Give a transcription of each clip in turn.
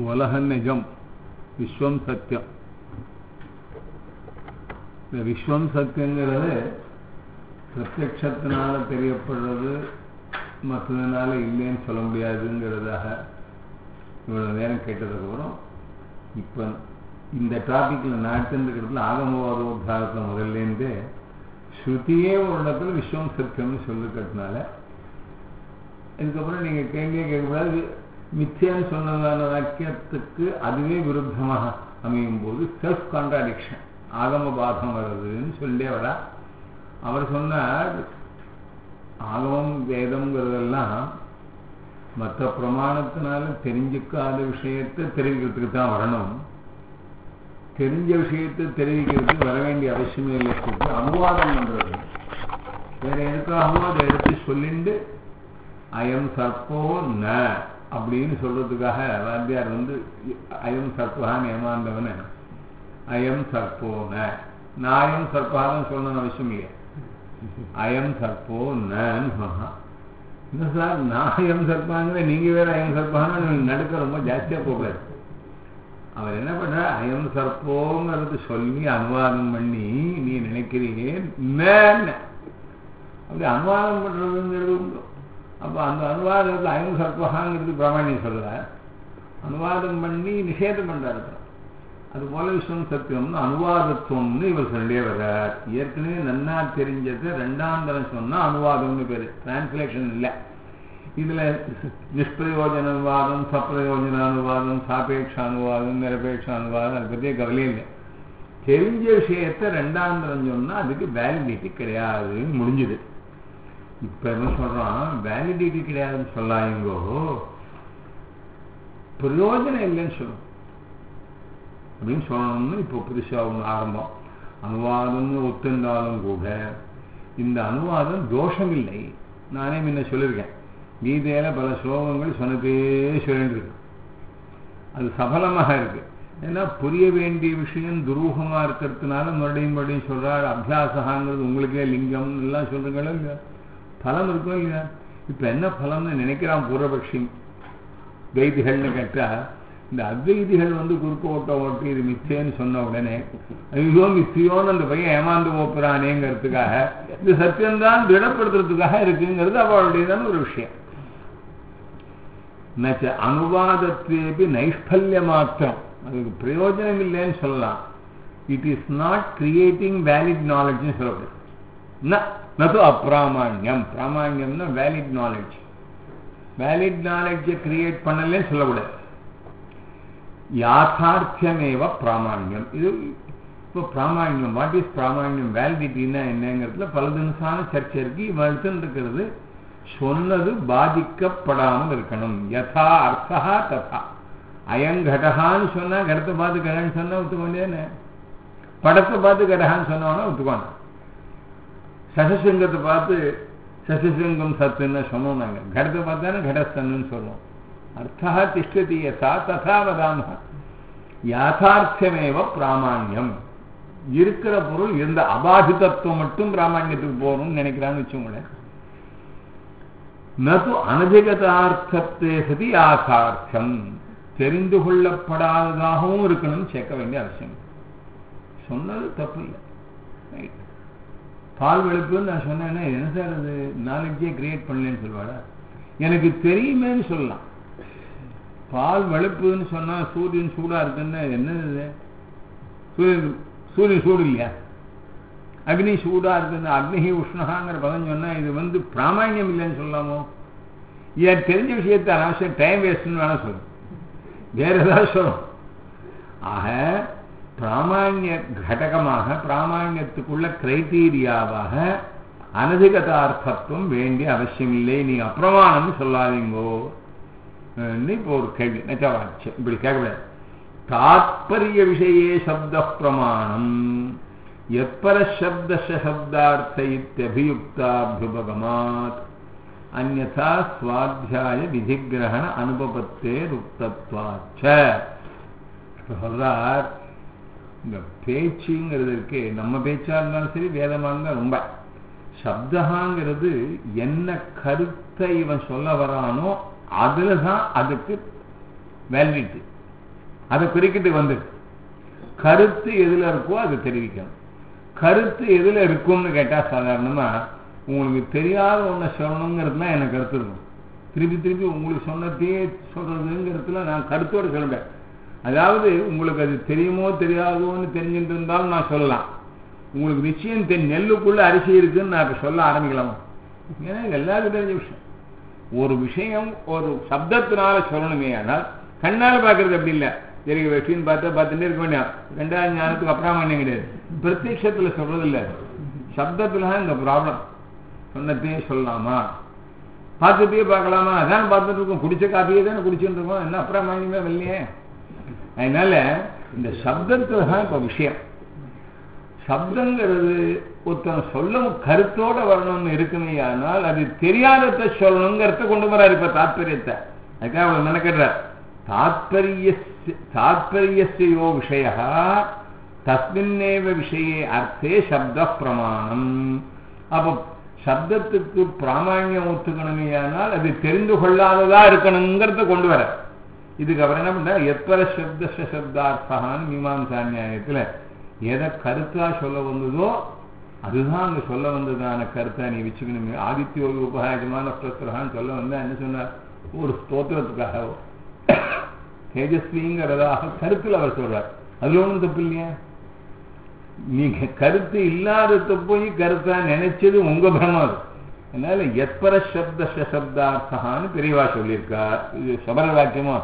உலகம் நிஜம் விஸ்வம் சத்தியம் இந்த விஸ்வம் சத்தியங்கிறது பிரத்யக்ஷத்தினால தெரியப்படுறது மற்றதுனால இல்லைன்னு சொல்ல முடியாதுங்கிறதாக இவ்வளவு நேரம் கேட்டதுக்கப்புறம் இப்போ இந்த டாபிக்கில் நாட்டுன்றதுல ஆகமவாதோத்தாரத்தில் முதல்லேருந்து ஸ்ருதியே ஒரு இடத்துல விஸ்வம் சத்தியம்னு சொல்லிக்கிறதுனால இதுக்கப்புறம் நீங்கள் கேள்வியே கேட்கக்கூடாது மித்தியான்னு சொன்னதான வாக்கியத்துக்கு அதுவே விருத்தமாக அமையும் போது செல்ஃப் கான்ட்ராடிக்ஷன் ஆகம பாதம் வருதுன்னு சொல்லிட்டே வரா அவர் சொன்னார் ஆகமம் வேதம்ங்கிறதெல்லாம் மற்ற பிரமாணத்தினால தெரிஞ்சுக்காத விஷயத்தை தெரிவிக்கிறதுக்கு தான் வரணும் தெரிஞ்ச விஷயத்தை தெரிவிக்கிறதுக்கு வர வேண்டிய அவசியமே இல்லை சொல்லி அனுவாதம் பண்றது வேற எதுக்காகவோ அதை எடுத்து சொல்லிண்டு அயம் சர்ப்போ ந அப்படின்னு சொல்றதுக்காக வாத்தியார் வந்து அயம் சர்ப்பகான்னு ஏமாந்தவன அயம் சர்ப்போ ந நான் அயம் சர்ப்பகான்னு சொல்லணும்னு அவசியம் இல்லையா அயம் சர்ப்போ நன்னு சொன்னான் இல்லை சார் நான் அயம் சர்ப்பாங்கிற நீங்க வேற அயம் சர்ப்பான்னு நடுக்க ரொம்ப ஜாஸ்தியா போகக்கூடாது அவர் என்ன பண்ற அயம் சர்ப்போங்கிறது சொல்லி அனுவாதம் பண்ணி நீ நினைக்கிறீங்க அப்படி அனுவாதம் பண்றதுங்கிறது உண்டு அப்போ அந்த அனுவாதத்தில் அயம் சர்ப்பகாங்கிறது பிராமணியம் சொல்ல அனுவாதம் பண்ணி நிஷேதம் பண்றாரு அது போல விஸ்வம் சத்தியம்னு அனுவாதத்துவம்னு இவர் சொல்லியே வர்றார் ஏற்கனவே நன்னா தெரிஞ்சது ரெண்டாம் தரம் சொன்னா அனுவாதம்னு பேரு டிரான்ஸ்லேஷன் இல்லை இதுல நிஷ்பிரயோஜன அனுவாதம் சப்பிரயோஜன அனுவாதம் சாபேட்ச அனுவாதம் நிரபேட்ச அனுவாதம் அதை பற்றிய கவலையே இல்லை தெரிஞ்ச விஷயத்த ரெண்டாம் தரம் சொன்னா அதுக்கு வேலிடிட்டி கிடையாதுன்னு முடிஞ்சுது இப்ப என்ன சொல்றான் வேலிடிட்டி கிடையாதுன்னு சொல்லாயுங்கோ பிரயோஜனம் இல்லைன்னு சொல்லும் அப்படின்னு சொல்லணும்னு இப்போ புதுசா ஒன்று ஆரம்பம் அனுவாதம்னு ஒத்துண்டாலும் கூட இந்த அனுவாதம் தோஷம் இல்லை நானே முன்ன சொல்லியிருக்கேன் கீதையில பல ஸ்லோகங்கள் சொன்னதே சொல்லிட்டு இருக்கு அது சபலமாக இருக்கு ஏன்னா புரிய வேண்டிய விஷயம் துரூகமா இருக்கிறதுனால மறுபடியும் மறுபடியும் சொல்றாரு அபியாசகாங்கிறது உங்களுக்கே லிங்கம் எல்லாம் சொல்றீங்களோ இல்லையா பலம் இருக்கும் இல்லையா இப்ப என்ன பலம்னு நினைக்கிறான் பூர்வபக்ஷி வைதிகள்னு கேட்டா இந்த அத்வைதிகள் வந்து குறுக்க ஓட்ட ஓட்டு இது மிச்சேன்னு சொன்ன உடனே ஐயோ மித்தியோன்னு அந்த பையன் ஏமாந்து போப்புறானேங்கிறதுக்காக இது சத்தியம்தான் திடப்படுத்துறதுக்காக இருக்குங்கிறது அவளுடையதான ஒரு விஷயம் நச்ச அனுவாதத்தேபி நைஷ்பல்ய மாத்திரம் அதுக்கு பிரயோஜனம் இல்லைன்னு சொல்லலாம் it is not creating valid நாலேஜ்னு சொல்லக்கூடாது நது அப்பிராமாண்யம் பிராமாண்யம்னா வேலிட் நாலேஜ் வேலிட் நாலேஜை கிரியேட் பண்ணலன்னு சொல்லக்கூடாது யாத்தார்த்தியமேவ பிராமாண்யம் இது இப்போ பிராமாண்யம் வாட் இஸ் பிராமாண்யம் வேலிடிட்டின்னா என்னங்கிறதுல பல தினசான சர்ச்சை இருக்கு இவன் இருக்கிறது சொன்னது பாதிக்கப்படாமல் இருக்கணும் யதா அர்த்தா ததா அயங்கடகான்னு சொன்னா கடத்தை பார்த்து கடன்னு சொன்னா ஒத்துக்கொண்டேன்னு படத்தை பார்த்து கடகான்னு சொன்னவனா ஒத்துக்கோங்க சசசிங்கத்தை பார்த்து சசசிங்கம் சத்துன்னு சொன்னோம் நாங்க கடத்தை பார்த்தானே கடஸ்தன்னு சொல்லுவோம் அர்த்தா திஷ்டதி யசா ததா வதாம யாத்தார்த்தமேவ பிராமாண்யம் இருக்கிற பொருள் இருந்த அபாதிதத்துவம் மட்டும் பிராமாண்யத்துக்கு போகணும்னு நினைக்கிறான்னு வச்சுக்கோங்களேன் நது அனதிகதார்த்தத்தே சதி யாதார்த்தம் தெரிந்து கொள்ளப்படாததாகவும் இருக்கணும்னு சேர்க்க வேண்டிய அவசியம் சொன்னது தப்பு இல்லை பால் வெளுப்புன்னு நான் சொன்னேன்னா என்ன சார் அது நாலேஜே கிரியேட் பண்ணலன்னு சொல்லுவாடா எனக்கு தெரியுமேன்னு சொல்லலாம் பால் வெளுப்புன்னு சொன்னா சூரியன் சூடா இருக்குன்னு என்னது சூரியன் சூரியன் சூடு இல்லையா அக்னி சூடா இருக்குது அக்னி உஷ்ணகாங்கிற பதம் சொன்னா இது வந்து பிராமணியம் இல்லைன்னு சொல்லாமோ ஏன் தெரிஞ்ச விஷயத்தை அனாவசியம் டைம் வேஸ்ட்னு வேணா சொல்லும் வேற ஏதாவது சொல்லும் ஆக பிராமாண்ய கடகமாக பிராமாண்யத்துக்குள்ள கிரைட்டீரியாவாக அனதிகதார்த்தத்துவம் வேண்டிய அவசியம் இல்லை நீ அப்பிரமாணம்னு சொல்லாதீங்கோ இப்போ ஒரு கேள்வி நெச்சவாச்சு இப்படி கேட்கக்கூடாது தாத்பரிய விஷயே சப்த பிரமாணம் எப்பரசப்தசப்தார்த்த இத்தியபியுக்தாபியுபகமாத் அந்நா சுவாத்தியாய விதிகிரகண அனுபவத்தே ருக்தத்வாச்ச சொல்றார் இந்த பேச்சுங்கிறது இருக்கு நம்ம பேச்சா இருந்தாலும் சரி வேதமா இருந்தா ரொம்ப சப்தகாங்கிறது என்ன கருத்தை இவன் சொல்ல வரானோ அதுல தான் அதுக்கு வேலிடிட்டி அதை குறிக்கிட்டு வந்து கருத்து எதுல இருக்கோ அதை தெரிவிக்கணும் கருத்து எதுல இருக்கும்னு கேட்டா சாதாரணமா உங்களுக்கு தெரியாத ஒன்றை சொல்லணுங்கிறதுலாம் எனக்கு கருத்து இருக்கும் திருப்பி திருப்பி உங்களுக்கு சொன்னதையே சொல்றதுங்கிறதுல நான் கருத்தோடு கிளம்பேன் அதாவது உங்களுக்கு அது தெரியுமோ தெரியாதோன்னு தெரிஞ்சுட்டு இருந்தாலும் நான் சொல்லலாம் உங்களுக்கு நிச்சயம் தெரி நெல்லுக்குள்ள அரிசி இருக்குன்னு நான் இப்ப சொல்ல ஆரம்பிக்கலாமா ஏன்னா இது எல்லாருக்கும் தெரிஞ்ச விஷயம் ஒரு விஷயம் ஒரு சப்தத்தினால சொல்லணுமே ஆனால் கண்ணால் பார்க்கறது அப்படி இல்லை சரி வெற்றின்னு பார்த்தா பார்த்துட்டே இருக்க வேண்டாம் ரெண்டாவது ஞானத்துக்கு அப்புறம் என்ன கிடையாது பிரத்யட்சத்தில் சொல்றது இல்லை சப்தத்துல தான் இந்த ப்ராப்ளம் சொன்னதையே சொல்லலாமா பார்த்துட்டே பார்க்கலாமா அதான் பார்த்துட்டு இருக்கோம் குடிச்ச காப்பியே தானே குடிச்சுட்டு இருக்கோம் என்ன அப்புறம் மணிமே வரலையே அதனால இந்த சப்தத்துல தான் இப்போ விஷயம் சப்தங்கிறது ஒருத்தன் சொல்ல கருத்தோட வரணும்னு இருக்குமே ஆனால் அது தெரியாதத சொல்லணுங்கிறத கொண்டு வராரு இப்ப தாத்பரியத்தை அதுக்காக அவர் நினைக்கிறார் தாத்பரிய தாத்பரியோ விஷய தஸ்மின்னேவ விஷயே அர்த்தே சப்த பிரமாணம் அப்போ சப்தத்துக்கு பிராமணியம் ஒத்துக்கணுமே ஆனால் அது தெரிந்து கொள்ளாததா இருக்கணுங்கிறத கொண்டு வர இதுக்கு அவர் என்ன பண்ற எப்பர சப்த சப்தார்த்தான்னு மீமாம்சா நியாயத்துல எதை கருத்தா சொல்ல வந்ததோ அதுதான் அங்க சொல்ல வந்ததான கருத்தா நீ வச்சுக்கணுமே ஆதித்ய உபகாயமான பிரஸ்தரகான்னு சொல்ல வந்தா என்ன சொன்னார் ஒரு ஸ்தோத்திரத்துக்காக தேஜஸ்விங்கிறதாக கருத்துல அவர் சொல்றார் அதுல ஒன்றும் தப்பு இல்லையா நீங்க கருத்து இல்லாதத போய் கருத்தா நினைச்சது உங்க பிரமம் அது அதனால எப்பர சப்த சப்தார்த்தான்னு பெரியவா சொல்லியிருக்கார் இது சபர வாக்கியமா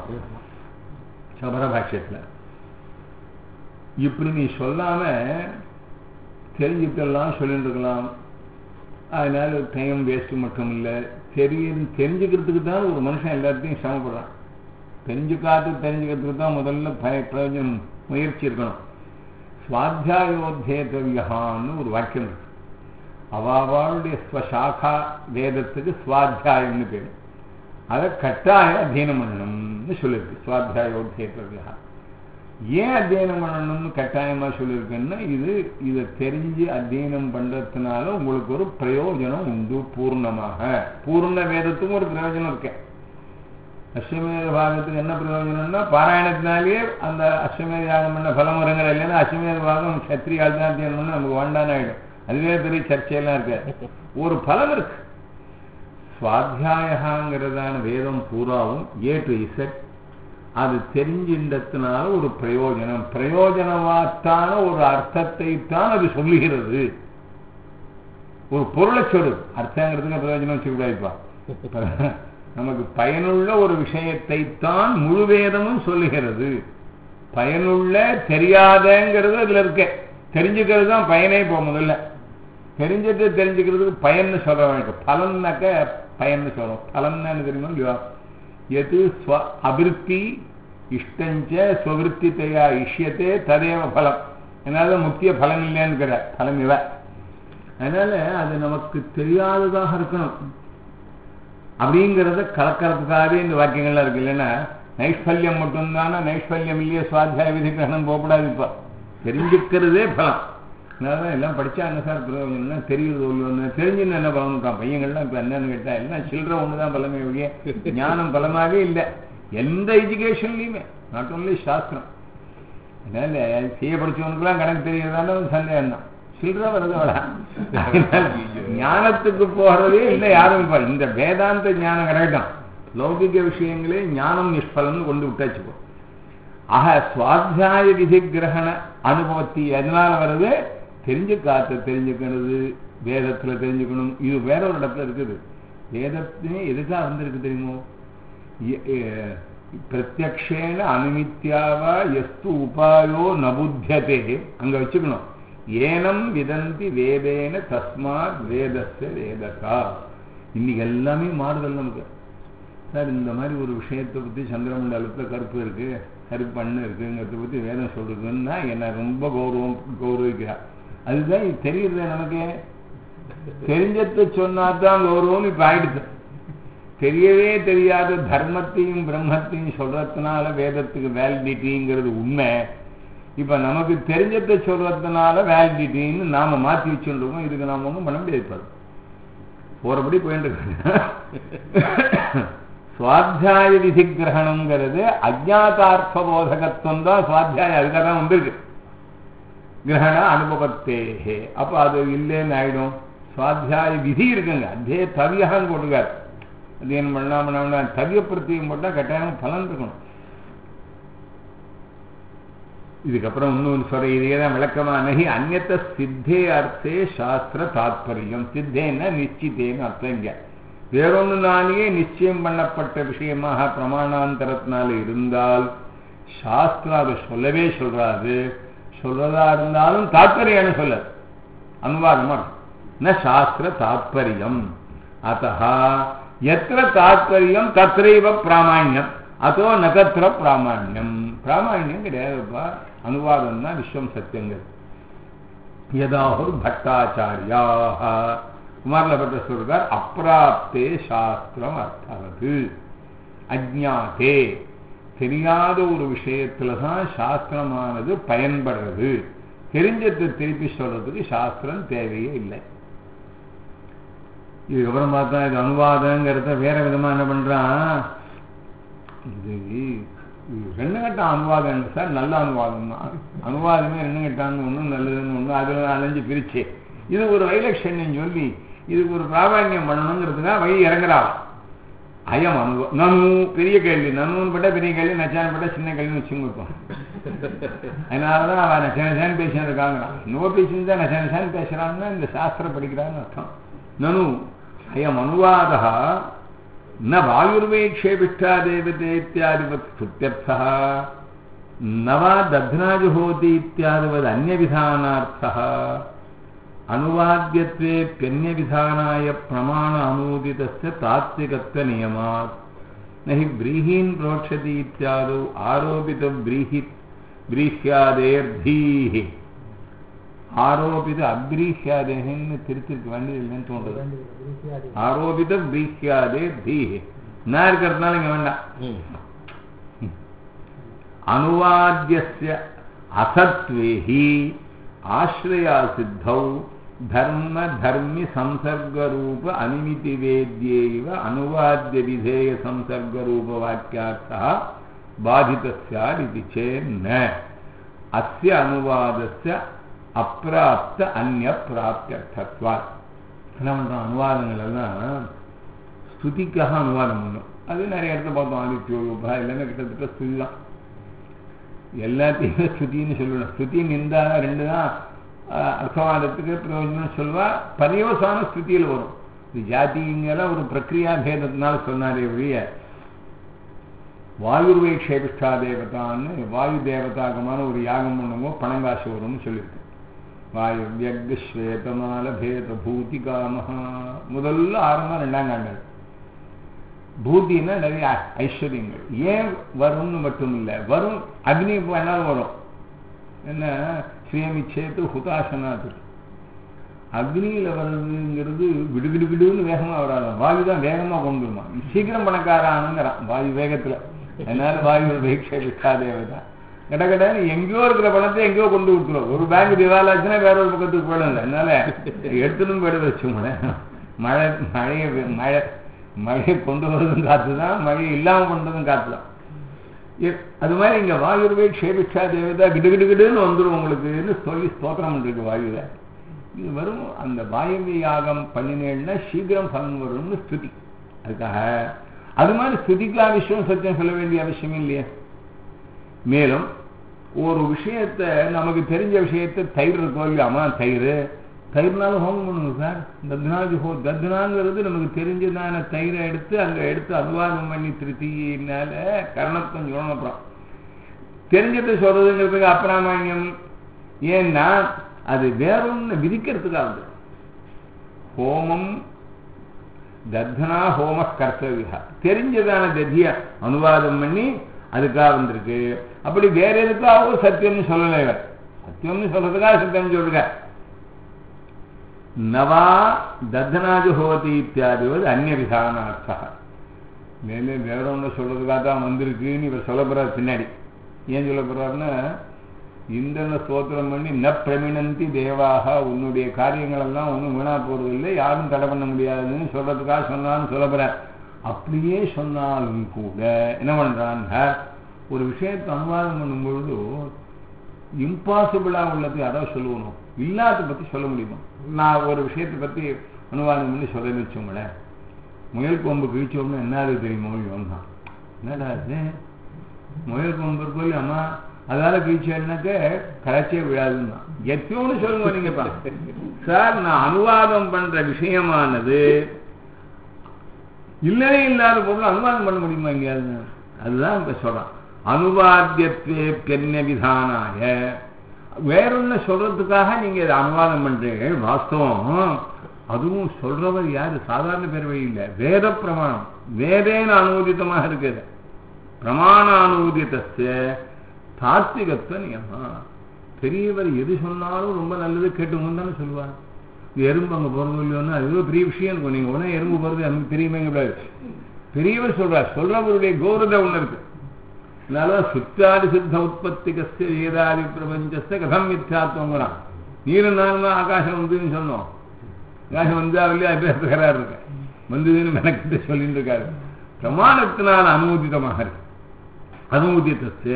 சபர பாஷ்யத்துல இப்படி நீ சொல்லாம தெரிஞ்சுக்கலாம் சொல்லிட்டு இருக்கலாம் அதனால டைம் வேஸ்ட் மட்டும் இல்லை தெரிய தெரிஞ்சுக்கிறதுக்கு தான் ஒரு மனுஷன் எல்லாத்தையும் சிரமப்படுறான் தெரிஞ்சுக்காத்து தெரிஞ்சுக்கிறதுக்கு தான் முதல்ல பய பிரயோஜனம் முயற்சி இருக்கணும் சுவாத்தியாயோத்தேதவியகான்னு ஒரு வாக்கியம் இருக்கு அவாவாளுடைய ஸ்வசாகா வேதத்துக்கு சுவாத்தியாயம்னு பேர் அதை கட்டாய அத்தியனம் பண்ணணும்னு சொல்லியிருக்கு சுவாத்தியாயோத்தேதவியா ஏன் அத்தியனம் பண்ணணும்னு கட்டாயமா சொல்லியிருக்குன்னா இது இதை தெரிஞ்சு அத்தியனம் பண்றதுனால உங்களுக்கு ஒரு பிரயோஜனம் உண்டு பூர்ணமாக பூர்ண வேதத்துக்கும் ஒரு பிரயோஜனம் இருக்கு அஸ்வமேத பாகத்துக்கு என்ன பிரயோஜனம்னா பாராயணத்தினாலேயே அந்த அஸ்வமேத யாகம் பண்ண பலம் வருங்கிற இல்லைன்னா அஸ்வமேத பாகம் சத்திரியால் தான் அத்தியனம் பண்ண நமக்கு வேண்டான்னு ஆயிடும் அதுவே பெரிய சர்ச்சையெல்லாம் இருக்கு ஒரு பலம் இருக்கு சுவாத்தியாயங்கிறதான வேதம் பூராவும் ஏ டு இசட் அது தெரிஞ்சின்றதுனால ஒரு பிரயோஜனம் பிரயோஜனமாத்தான ஒரு அர்த்தத்தை தான் அது சொல்லுகிறது ஒரு பொருளை சொல்லு அர்த்தங்கிறதுக்கு பிரயோஜனம் வச்சுக்கூடாதுப்பா நமக்கு பயனுள்ள ஒரு விஷயத்தை தான் முழு வேதமும் சொல்லுகிறது பயனுள்ள தெரியாதங்கிறது அதுல இருக்க தெரிஞ்சுக்கிறது தான் பயனே இப்போ முதல்ல தெரிஞ்சுட்டு தெரிஞ்சுக்கிறதுக்கு பயன்னு சொல்ல வேண்டும் பலன்னாக்க பயன்னு சொல்றோம் பலன்னு தெரியுமா இல்லையா எது ஸ்வ அபிருத்தி இஷ்டஞ்ச ஸ்வவிருத்தித்தையா இஷ்யத்தே ததேவ பலம் அதனால முக்கிய பலம் இல்லைன்னு பலம் இவ அதனால அது நமக்கு தெரியாததாக இருக்கணும் அப்படிங்கிறத கலக்கிறதுக்காகவே இந்த வாக்கியங்கள்லாம் இருக்கு இல்லைன்னா நைஷ்பல்யம் மட்டும்தானே நைஷ்பல்யம் இல்லையே சுவாத்தியாய விதிக்கிரகணம் போகக்கூடாது இப்போ தெரிஞ்சுக்கிறதே பலம் அதனால எல்லாம் படிச்சா என்ன சார் பிரயோஜனம்னா தெரியுது ஒன்று தெரிஞ்சுன்னு என்ன பலம்னுக்கான் பையங்கள்லாம் இப்போ என்னன்னு கேட்டா எல்லாம் சில்லற ஒன்று தான் பலமே ஒழிய ஞானம் பலமாகவே இல்லை எந்த எஜுகேஷன்லையுமே நாட் ஓன்லி சாஸ்திரம் அதனால செய்ய படிச்சவனுக்குலாம் கணக்கு தெரியறதான சந்தேகம் தான் சில்லற வருது அவளா ஞானத்துக்கு போறதே இல்லை யாரும் இப்போ இந்த வேதாந்த ஞானம் கிடைக்கட்டும் லௌகிக விஷயங்களே ஞானம் நிஷ்பலம்னு கொண்டு விட்டாச்சுப்போ ஆக சுவாத்தியாய விதி கிரகண அனுபவத்தி எதனால வருது தெரிஞ்சு காத்த தெரிஞ்சுக்கிறது வேதத்துல தெரிஞ்சுக்கணும் இது வேற ஒரு இடத்துல இருக்குது வேதத்தினே எதுக்காக வந்திருக்கு தெரியுமோ பிரத்யக்ஷேன அனுமித்யாவா எஸ்து உபாயோ நபுத்தியதே அங்க வச்சுக்கணும் ஏனம் விதந்தி வேதேன தஸ்மாத் வேதஸ்ய வேதகா இன்னைக்கு எல்லாமே மாறுதல் நமக்கு சார் இந்த மாதிரி ஒரு விஷயத்தை பத்தி சந்திரமண்டலத்துல கருப்பு இருக்கு கருப்பு பண்ணு இருக்குங்கிறத பத்தி வேதம் சொல்றதுன்னா என்ன ரொம்ப கௌரவம் கௌரவிக்கிறார் அதுதான் தெரியுது நமக்கு தெரிஞ்சத்தை சொன்னாதான் கௌரவம் இப்ப ஆயிடுச்சு தெரியவே தெரியாத தர்மத்தையும் பிரம்மத்தையும் சொல்றதுனால வேதத்துக்கு வேலிடிட்டிங்கிறது உண்மை இப்ப நமக்கு தெரிஞ்சதை சொல்றதுனால வேலிடிட்டின்னு நாம மாத்தி வச்சுருக்கோம் இதுக்கு நாம ஒன்றும் பண்ண முடியாது போறபடி போயிட்டு சுவாத்தியாய விதி கிரகணங்கிறது அஜாத்தார்த்த போதகத்துவம் தான் சுவாத்தியாயம் அதுக்காக தான் வந்திருக்கு கிரகண அனுபவத்தேகே அப்போ அது இல்லைன்னு ஆயிடும் சுவாத்தியாய விதி இருக்குங்க அதே தவியகான்னு போட்டுக்காரு அது என்ன பண்ணா பண்ணா தவிய பிரத்தியம் போட்டால் கட்டாயம் பலன் இருக்கணும் இதுக்கப்புறம் இன்னொன்று சொல்ற இதே தான் விளக்கமா நகி அந்நத்த சித்தே அர்த்தே சாஸ்திர தாத்பரியம் சித்தேன்னா நிச்சித்தேன்னு அர்த்தம் இங்க வேறொன்னுனாலேயே நிச்சயம் பண்ணப்பட்ட விஷயமாக பிரமாணாந்தரத்தினால இருந்தால் சாஸ்திரம் அதை சொல்லவே சொல்றாது சொல்றதா இருந்தாலும் தாத்பரியம் சொல்லாது அனுவாதமா இருக்கும் ந சாஸ்திர தாத்பரியம் அத்தா எத்திர தாத்பரியம் தத்ரைவ பிராமாண்யம் அதோ நகத்திர பிராமாண்யம் பிராமாண்யம் கிடையாதுப்பா அனுவாதம் தான் விஸ்வம் சத்தியங்கள் யதாஹுர் பட்டாச்சாரியா குமாரில பட்ட சொல்றார் அப்பிராப்தே சாஸ்திரம் அர்த்தவது அஜாத்தே தெரியாத ஒரு விஷயத்துல தான் சாஸ்திரமானது பயன்படுறது தெரிஞ்சதை திருப்பி சொல்றதுக்கு சாஸ்திரம் தேவையே இல்லை இதுக்கப்புறம் பார்த்தா இது அனுவாதங்கிறத வேற விதமா என்ன பண்றான் இது ரெண்டு கட்டம் அனுவாதம் சார் நல்ல அனுவாதம் தான் அனுவாதமே ரெண்டு கட்டான்னு ஒன்றும் நல்லதுன்னு ஒன்று அதில் அலைஞ்சு பிரிச்சு இது ஒரு வைலட்சண்யம் சொல்லி இதுக்கு ஒரு பிராமணியம் பண்ணணுங்கிறதுக்காக வழி இறங்குறாள் அயம் அனுபவ நனு பெரிய கேள்வி நனுன்னு பட்டா பெரிய கேள்வி நச்சான பட்டா சின்ன கேள்வின்னு வச்சுங்கப்போம் அதனாலதான் அவன் நச்சனசான் பேசினது இருக்காங்கிறான் நோ பேசியிருந்தா நச்சனசான் பேசுறான்னா இந்த சாஸ்திரம் படிக்கிறான்னு அர்த்தம் நனு அயம் அனுவாதா न वायुर्वेक्षेपिष्ठा देवते इत्यादिवत् स्तुत्यर्थः न वा दध्नाजुहोति इत्यादिवद् अन्यविधानार्थः अनुवाद्यत्वेऽप्यन्यविधानाय प्रमाण अनूदितस्य तात्विकत्वनियमात् न हि व्रीहीन् प्रोक्षति इत्यादौ आरोपितव्रीहि व्रीह्यादेर्धीः ஆரோபித அப்ரீஹியாதேன்னு திருத்திருக்கு வண்டி இல்லைன்னு தோன்றது ஆரோபித பிரீஹியாதே தீஹே நான் இருக்கிறதுனால இங்க வேண்டாம் அனுவாத்திய அசத்வேஹி ஆசிரயா சித்தௌ தர்ம தர்மி சம்சர்கரூப அனிமிதி வேத்யேவ அனுவாத்திய விதேய சம்சர்கரூப வாக்கியார்த்தா பாதிதஸ்யார் இது சேன்ன அஸ்ய அனுவாதஸ்ய அப்பிராப்த அந்நிய பிராப்தியர்த்தத்வா என்ன பண்ணுறோம் அனுவாதங்கள் எல்லாம் ஸ்துதிக்காக அனுவாதம் பண்ணும் அது நிறைய இடத்துல பார்த்தோம் ஆதித்யோகா எல்லாமே கிட்டத்தட்ட ஸ்துதி தான் எல்லாத்தையுமே ஸ்துதின்னு சொல்லணும் ஸ்துதி நிந்தா ரெண்டு தான் அர்த்தவாதத்துக்கு பிரயோஜனம் சொல்லுவா பரியவசான ஸ்துதியில் வரும் இது ஜாதிங்கெல்லாம் ஒரு பிரக்ரியா பேதத்தினால சொன்னாரே ஒழிய வாயுர்வை க்ஷேபிஷ்டா தேவதான்னு வாயு தேவதாகமான ஒரு யாகம் பண்ணுவோம் பணங்காசு வரும்னு சொல்லியிருக்கு வாயு வியக் ஸ்வேதமால பேத பூதி காமஹா முதல்ல ஆரம்பம் ரெண்டாம் காண்டல் பூத்தின்னா நிறைய ஐஸ்வர்யங்கள் ஏன் வரும்னு மட்டும் இல்லை வரும் அக்னி வேணாலும் வரும் என்ன சுயமிச்சேத்து ஹுதாசனாத்து அக்னியில் வர்றதுங்கிறது விடுகிடு விடுன்னு வேகமாக வராது வாயு தான் வேகமாக கொண்டு வருமா சீக்கிரம் பணக்காரானுங்கிறான் வாயு வேகத்தில் அதனால வாயு வீக்ஷை விட்டாதேவதான் கடகடன்னு எங்கேயோ இருக்கிற பணத்தை எங்கேயோ கொண்டு விட்டுரும் ஒரு பேங்க் திவால் ஆச்சுன்னா வேற ஒரு பக்கத்துக்கு போயிடும் அதனால எடுத்துணும் போயிட வச்சுங்களேன் மழை மழையை மழை மழையை கொண்டு வர்றதும் காத்து தான் மழை இல்லாமல் பண்ணுறதும் காத்து தான் அது மாதிரி இங்கே வாயுர்வே க்ஷேபிக்ஷா தேவதா கிடு கிடு கிடுன்னு வந்துடும் உங்களுக்குன்னு சொல்லி ஸ்தோத்திரம் இருக்கு வாயுவை இது வரும் அந்த வாயுவி யாகம் பண்ணினேன்னா சீக்கிரம் பலன் வரும்னு ஸ்துதி அதுக்காக அது மாதிரி ஸ்துதிக்கா விஷயம் சத்தியம் சொல்ல வேண்டிய அவசியம் இல்லையே மேலும் ஒரு விஷயத்த நமக்கு தெரிஞ்ச விஷயத்த தயிர் இருக்கோ இல்லையாமா தயிர் தயிர்னாலும் ஹோமம் பண்ணுங்க சார் தத்னாஜி ஹோ தத்னாங்கிறது நமக்கு தெரிஞ்சதான தயிரை எடுத்து அங்கே எடுத்து அனுவாதம் பண்ணி திருத்தினால கரணத்தம் சொல்லணும் அப்புறம் தெரிஞ்சதை சொல்றதுங்கிறதுக்கு அப்பிராமான்யம் ஏன்னா அது வேற ஒன்று விதிக்கிறதுக்காக ஹோமம் தத்னா ஹோம கர்த்தவியா தெரிஞ்சதான தத்திய அனுவாதம் பண்ணி அதுக்காக வந்திருக்கு அப்படி வேற எதுக்காகவும் சத்தியம்னு சொல்லலை இவர் சத்தியம்னு சொல்றதுக்காக சத்தியம் சொல்லுங்க நவா தத்தனாஜு ஹோதி இத்தியாதிவது அந்நிய விதானார்த்தா மேலே வேற ஒன்று சொல்றதுக்காக தான் வந்திருக்குன்னு இவர் சொல்ல போறார் பின்னாடி ஏன் சொல்ல போறாருன்னா இந்திரனை ஸ்தோத்திரம் பண்ணி ந பிரமிணந்தி தேவாக உன்னுடைய காரியங்கள் எல்லாம் ஒன்றும் வீணா போறது இல்லை யாரும் தடை பண்ண முடியாதுன்னு சொல்றதுக்காக சொன்னான்னு சொல்ல போறார் அப்படியே சொன்னாலும் கூட என்ன பண்றான் ஒரு விஷயத்தை அனுவாதம் பண்ணும் பொழுது இம்பாசிபிளா உள்ளது யாராவது சொல்லணும் இல்லாத பத்தி சொல்ல முடியுமா நான் ஒரு விஷயத்தை பத்தி அனுவாதம் பண்ணி சொல்ல வச்சோங்களேன் முயல் கொம்பு கிழிச்சோம்னா என்னது தெரியுமோ தான் என்னடா அது முயல் கொம்பு இருக்கோம் அம்மா அதால கிழிச்சேன்னாக்க கரைச்சே விழாதுன்னா எத்தோன்னு சொல்லுங்க நீங்கப்பா சார் நான் அனுவாதம் பண்ற விஷயமானது இல்லவே இல்லாத பொருள் அனுவாதம் பண்ண முடியுமா எங்கேயாவது அதுதான் இப்ப சொல்றான் அனுவாத்தியத்துவே பெண்ண விதானாய வேறொன்னு சொல்றதுக்காக நீங்க இதை அனுவாதம் பண்றீங்க வாஸ்தவம் அதுவும் சொல்றவர் யாரு சாதாரண பேர் வழி இல்லை வேத பிரமாணம் வேதேன அனுமோதித்தமாக இருக்குது பிரமாண அனுமோதித்த தார்த்திகத்துவ நியமா பெரியவர் எது சொன்னாலும் ரொம்ப நல்லது கேட்டுங்கன்னு தானே சொல்லுவார் எறும்பு அங்கே போகிறது இல்லையோன்னா அது பெரிய விஷயம் இருக்கும் நீங்கள் உடனே எறும்பு போகிறது எனக்கு தெரியுமே கூடாது பெரியவர் சொல்றார் சொல்றவருடைய கௌரவ ஒன்று இருக்கு அதனால சுத்தாதி சித்த உற்பத்தி கஸ்ய வேதாதி பிரபஞ்சஸ்த கதம் மித்யாத்துவங்கிறான் நீரு நாள்னா ஆகாசம் வந்துன்னு சொன்னோம் ஆகாசம் வந்தா இல்லையா பேர் தகராறு இருக்கு வந்ததுன்னு மெனக்கிட்டு சொல்லிட்டு இருக்காரு பிரமாணத்தினால் அனுமோதிதமாக இருக்கு அனுமோதித்தஸ்து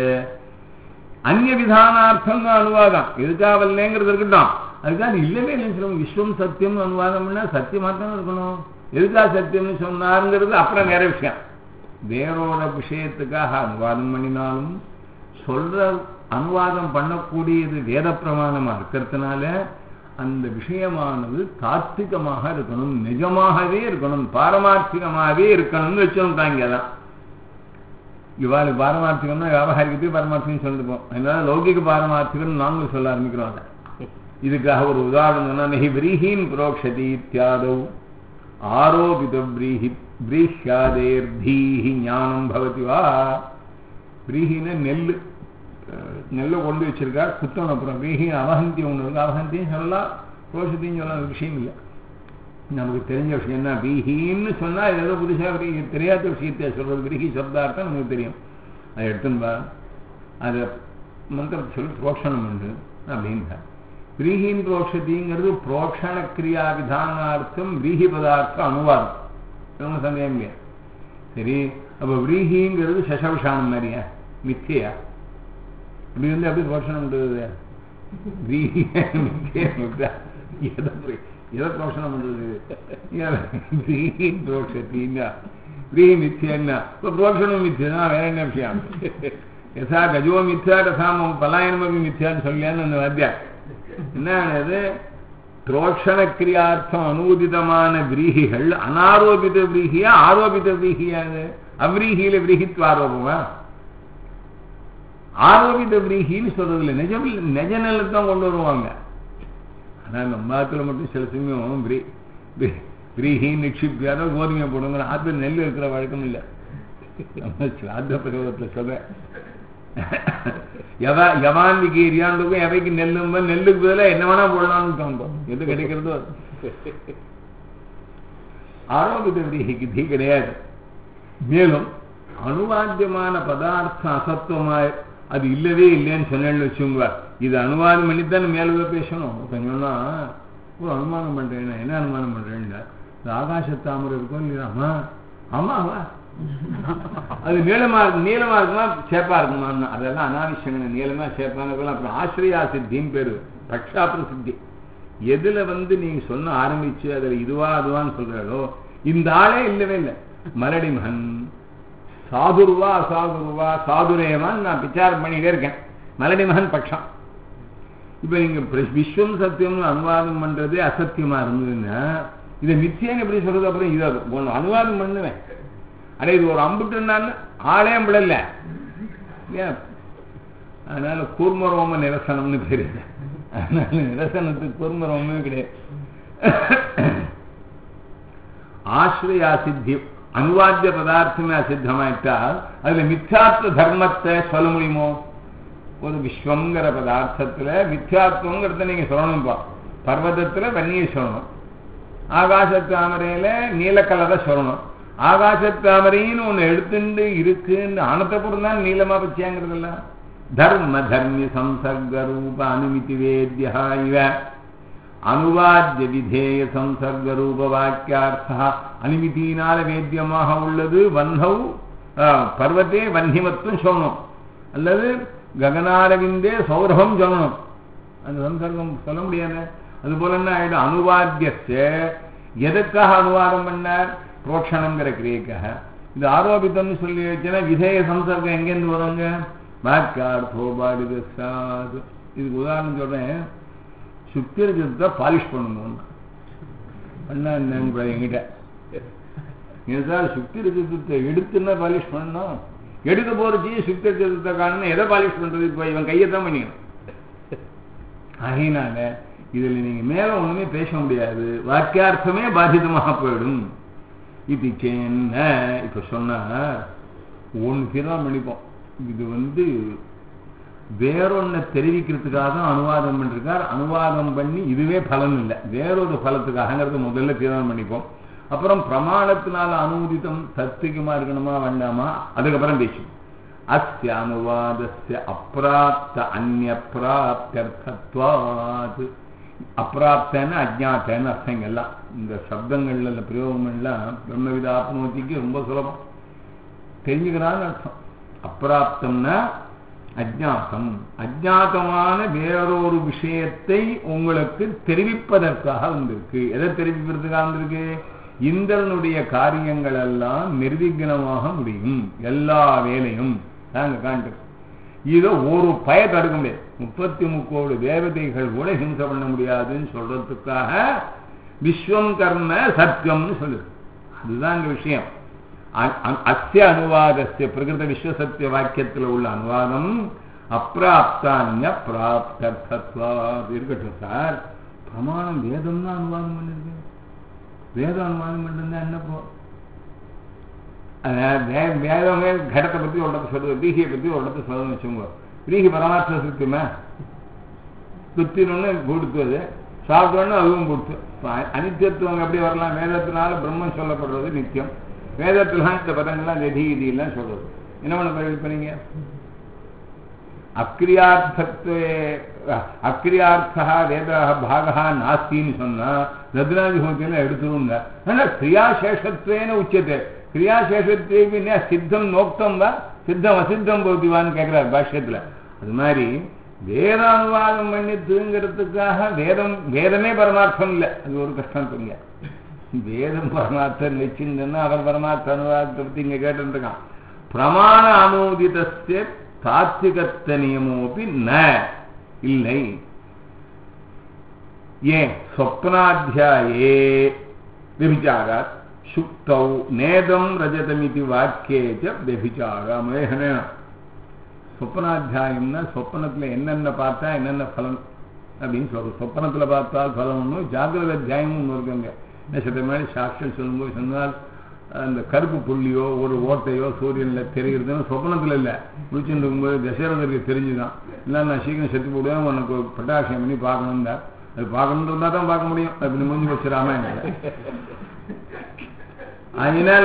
அந்நிய விதானார்த்தம் தான் அனுவாதம் எதுக்காவல்லேங்கிறது இருக்கட்டும் அதுக்காக இல்லவே இல்லைன்னு சொல்லுவோம் விஸ்வம் சத்தியம்னு அனுவாதம்னா சத்தியமா தான் இருக்கணும் எதுக்காக சத்தியம்னு சொன்னாருங்கிறது அப்புறம் வேற விஷயம் வேறோட விஷயத்துக்காக அனுவாதம் பண்ணினாலும் சொல்ற அனுவாதம் பண்ணக்கூடியது வேத பிரமாணமா இருக்கிறதுனால அந்த விஷயமானது தாத்விகமாக இருக்கணும் நிஜமாகவே இருக்கணும் பாரமார்த்திகமாகவே இருக்கணும்னு வச்சுட்டாங்க தான் இவாளுக்கு பாரமார்த்திகம்னா வியாபாரிக்கத்துக்கு பாரமார்த்திகம் சொல்லிருப்போம் அதனால லௌகிக பாரமார்த்திகம் நாங்களும் சொல்ல ஆரம்பிக்கிறோம் அதை இதுக்காக ஒரு உதாரணம் நகி விரீஹீன் புரோக்ஷதி இத்தியாதவ் ஆரோபித பிரீஹி பிரீஹ்யாதேர்தீஹி ஞானம் பவதி வா பிரீஹின நெல் நெல்லை கொண்டு வச்சிருக்கா குத்தணும் அப்புறம் பிரீஹி அவகந்தி ஒன்று இருக்கு அவகந்தியும் சொல்லலாம் புரோஷத்தையும் சொல்லலாம் விஷயம் இல்லை நமக்கு தெரிஞ்ச விஷயம் என்ன பிரீஹின்னு சொன்னா ஏதோ புதுசாக தெரியாத விஷயத்தை சொல்றது பிரீஹி சப்தார்த்தம் நமக்கு தெரியும் அதை எடுத்துன்பா அதை மந்திரத்தை சொல்லி புரோஷணம் உண்டு அப்படின்ட்டா பிரீஹின் புரோக்ஷதிங்கிறது புரோக்ஷண கிரியா விதானார்த்தம் பிரீஹி பதார்த்தம் அனுவாதம் இவங்க சந்தேகம் இல்லையா சரி அப்போ விரீஹிங்கிறது சசவிஷானம் மாதிரியா மித்தியா இப்படி வந்து அப்படி புரோஷணம் பண்றது விரீஹி மித்தியா எதை எதை புரோஷணம் பண்றது விரீஹி புரோக்ஷத்தின்னா விரீஹி மித்தியன்னா இப்போ புரோஷணம் மித்தியா வேற என்ன விஷயம் யசா கஜோ மித்யா தசா மம் பலாயனமபி மித்யான்னு சொல்லியான்னு அந்த வாத்தியா என்னது துரோஷண கிரியார்த்தம் அனூதிதமான விரீகிகள் அனாரோபித விரீகியா ஆரோபித விரீகியா அது அவ்ரீகியில விரீகித்வாரோபமா ஆரோபித விரீகின்னு சொல்றதுல நிஜம் நிஜ நிலத்தான் கொண்டு வருவாங்க ஆனா நம்ம ஆத்துல மட்டும் சில சமயம் விரீஹி நிக்ஷிப்பியாரோ கோதுமையை போடுங்கிற ஆத்துல நெல் இருக்கிற வழக்கம் இல்லை நம்ம சிராத்த பிரயோகத்தில் சொல்றேன் எவ எவான் விகீரியாண்டுக்கும் எவைக்கு நெல்லும் நெல்லுக்கு பதிலாக என்ன வேணா போடலாம்னு தோணும் எது கிடைக்கிறதோ ஆரோக்கிய விரீகிக்கு தீ கிடையாது மேலும் அணுவாத்தியமான பதார்த்தம் அசத்துவமாய் அது இல்லவே இல்லைன்னு சொன்னேன்னு வச்சுங்க இது அனுமானம் பண்ணித்தானே மேலே பேசணும் கொஞ்சம்னா ஒரு அனுமானம் பண்றேன் என்ன அனுமானம் பண்றேன்னு இந்த ஆகாசத்தாமரை இருக்கும் இல்லையா ஆமா ஆமாவா அது நீளமா நீளமா இருக்குமா சேப்பா இருக்குமா அதெல்லாம் அனாவசியங்க நீளமா சேப்பாங்க அப்புறம் ஆசிரியா சித்தின்னு பேரு பக்ஷாபுர சித்தி எதுல வந்து நீங்க சொன்ன ஆரம்பிச்சு அதுல இதுவா அதுவான்னு சொல்றாளோ இந்த ஆளே இல்லவே இல்லை மலடி மகன் சாதுருவா அசாதுருவா சாதுரேவான்னு நான் விசாரம் பண்ணிட்டே இருக்கேன் மலடி மகன் பட்சம் இப்ப நீங்க விஸ்வம் சத்தியம்னு அனுவாதம் பண்றது அசத்தியமா இருந்ததுன்னா இதை நிச்சயம் எப்படி சொல்றது அப்புறம் இதை ஒன்று அனுவாதம் பண்ணுவேன் அடே இது ஒரு அம்புட்டுனான்னு ஆளே அம்பிடல ஏன் அதனால கூர்மரோம நிரசனம்னு பேரு அதனால நிரசனத்துக்கு கூர்மரோமே கிடையாது ஆசிரியா சித்தி அனுவாத்திய பதார்த்தமே அசித்தமாயிட்டால் அதுல மித்யாத்வ தர்மத்தை சொல்ல முடியுமோ ஒரு விஸ்வங்கிற பதார்த்தத்துல மித்யாத்வங்கிறத நீங்க சொல்லணும்பா பர்வதத்துல வன்னியை சொல்லணும் ஆகாசத்தாமரையில நீலக்கலரை சொல்லணும் ஆகாசத்தாமரைன்னு ஒண்ணு எடுத்துட்டு இருக்குன்னு ஆனத்தப்புறம் தான் நீளமா பச்சியாங்கிறதுல தர்ம தர்மிய சம்சர்க ரூப அனுமிதி வேத்தியா இவ அனுவாத்திய விதேய சம்சர்க ரூப வாக்கியார்த்தா அனுமதியினால வேத்தியமாக உள்ளது வன்னவ் பர்வத்தே வன்னிமத்துவம் சொல்லணும் அல்லது ககனாரவிந்தே சௌரபம் சொல்லணும் அந்த சம்சர்க்கம் சொல்ல முடியாது அது போல என்ன ஆயிடும் அனுவாத்தியஸ்ய எதுக்காக அனுவாதம் பண்ணார் புரோட்சணங்கிற கிரியைக்காக இது ஆரோபித்தம்னு சொல்லி வச்சுன்னா விதேய சம்சர்க்கம் எங்கேருந்து வருங்க வாக்கார்த்தோ பாடித சாது இதுக்கு உதாரணம் சொல்றேன் சுத்திரத்தை பாலிஷ் பண்ணணும் பண்ணா என்னங்க என்கிட்ட இது சார் சுத்திரத்தை எடுத்துன்னா பாலிஷ் பண்ணணும் எடுக்க போறச்சு சுத்திரத்தை காரணம் எதை பாலிஷ் பண்றது இப்போ இவன் கையை தான் பண்ணிக்கணும் அதனால இதுல நீங்க மேல ஒண்ணுமே பேச முடியாது வாக்கியார்த்தமே பாதிதமாக போயிடும் இது என்ன இப்ப சொன்னா ஒன்று தீர்மானம் பண்ணிப்போம் இது வந்து வேறொன்னை தெரிவிக்கிறதுக்காக தான் அனுவாதம் பண்ணிருக்கார் அனுவாதம் பண்ணி இதுவே பலன் இல்லை வேறொரு பலத்துக்காகங்கிறது முதல்ல தீர்மானம் பண்ணிப்போம் அப்புறம் பிரமாணத்தினால அனுமதித்தம் சத்தியமா இருக்கணுமா வேண்டாமா அதுக்கப்புறம் பேசும் அஸ்ய அனுவாதஸ்ய அப்பிராப்த அந்நிய பிராப்தியர்த்தத்வாது அப்பிராப்தன்னு அஜாத்தன்னு அர்த்தங்க எல்லாம் இந்த சப்தங்கள்ல பிரயோகங்கள்லாம் பிரம்மவித ஆத்மோத்திக்கு ரொம்ப சுலபம் தெரிஞ்சுக்கிறான்னு அர்த்தம் அப்பிராப்தம்னா அஜாத்தம் அஜாத்தமான வேறொரு விஷயத்தை உங்களுக்கு தெரிவிப்பதற்காக வந்திருக்கு எதை தெரிவிப்பதற்காக வந்திருக்கு இந்திரனுடைய காரியங்கள் எல்லாம் நிர்விக்னமாக முடியும் எல்லா வேலையும் நாங்க காண்ட்டு இதை ஒரு பய தடுக்க முடியாது முப்பத்தி முக்கோடு தேவதைகள் கூட ஹிம்சை பண்ண முடியாதுன்னு சொல்றதுக்காக விஸ்வம் கர்ம சத்தியம்னு சொல்லுது அதுதான் இந்த விஷயம் அஸ்ய அனுவாதஸ்ய பிரகிருத விஸ்வசத்திய வாக்கியத்தில் உள்ள அனுவாதம் அப்பிராப்தான்ய பிராப்தர்த்தத்வா இருக்கட்டும் சார் பிரமாணம் வேதம் தான் அனுவாதம் பண்ணிருக்கு வேதம் அனுமானம் பண்ணிருந்தா என்ன போ வேதமே கடத்தை பத்தி ஒரு இடத்துல சொல்லுது ரீகியை பத்தி ஒரு இடத்துல சொல்லுன்னு வச்சுக்கோங்க ரீகி பரமார்த்த சுத்தியுமா சுத்தினொன்னு கொடுத்தது சாப்பிட்டோன்னு அதுவும் கொடுத்து அனித்தியத்துவம் எப்படி வரலாம் வேதத்தினால பிரம்மம் சொல்லப்படுறது நித்தியம் வேதத்திலாம் இந்த பதங்கள்லாம் நெதி இதெல்லாம் சொல்றது என்ன பண்ண போய் பண்ணீங்க அக்கிரியார்த்தத்துவே அக்கிரியார்த்தா வேத பாகா நாஸ்தின்னு சொன்னா ரத்னாதிபத்தியில எடுத்துருங்க ஆனா கிரியாசேஷத்துவேன உச்சத்தை கிரியாசேஷத்துவே சித்தம் நோக்தம் வா சித்தம் அசித்தம் போதிவான்னு கேட்கிறார் பாஷ்யத்துல அது மாதிரி வேத அனுவாதம் பண்ணி தூங்கிறதுக்காக வேதம் வேதமே பரமார்த்தம் இல்லை அது ஒரு கஷ்டம் சொல்லுங்க வேதம் பரமார்த்தம் வச்சிருந்தேன்னா அவர் பரமார்த்த அனுவாதத்தை பத்தி இங்க கேட்டுருக்கான் பிரமாண அனோதிதஸ்ய தாத்விகத்த நியமோபி ந இல்லை ஏன் சொப்னாத்தியாயே விபிச்சாராத் சுக்தௌ நேதம் ரஜதமிதி வாக்கியேச்ச விபிச்சாரமேகன சொப்பனாத்தியாயம்னா சொப்பனத்துல என்னென்ன பார்த்தா என்னென்ன பலன் அப்படின்னு சொல்றோம் சொப்பனத்துல பார்த்தால் பலன் ஒன்றும் ஜாகிரத அத்தியாயமும் ஒன்று இருக்குங்க என்ன சில மாதிரி சாஸ்திரம் சொல்லும்போது சொன்னால் அந்த கருப்பு புள்ளியோ ஒரு ஓட்டையோ சூரியன்ல தெரிகிறதுன்னு சொப்பனத்துல இல்லை குளிச்சுட்டு இருக்கும்போது தசரதருக்கு தெரிஞ்சுதான் இல்லை நான் சீக்கிரம் செத்து போடுவேன் உனக்கு பட்டாட்சியம் பண்ணி பார்க்கணும்னா அது பார்க்கணுன்றதா தான் பார்க்க முடியும் அப்படின்னு முடிஞ்சு வச்சிடாம அதனால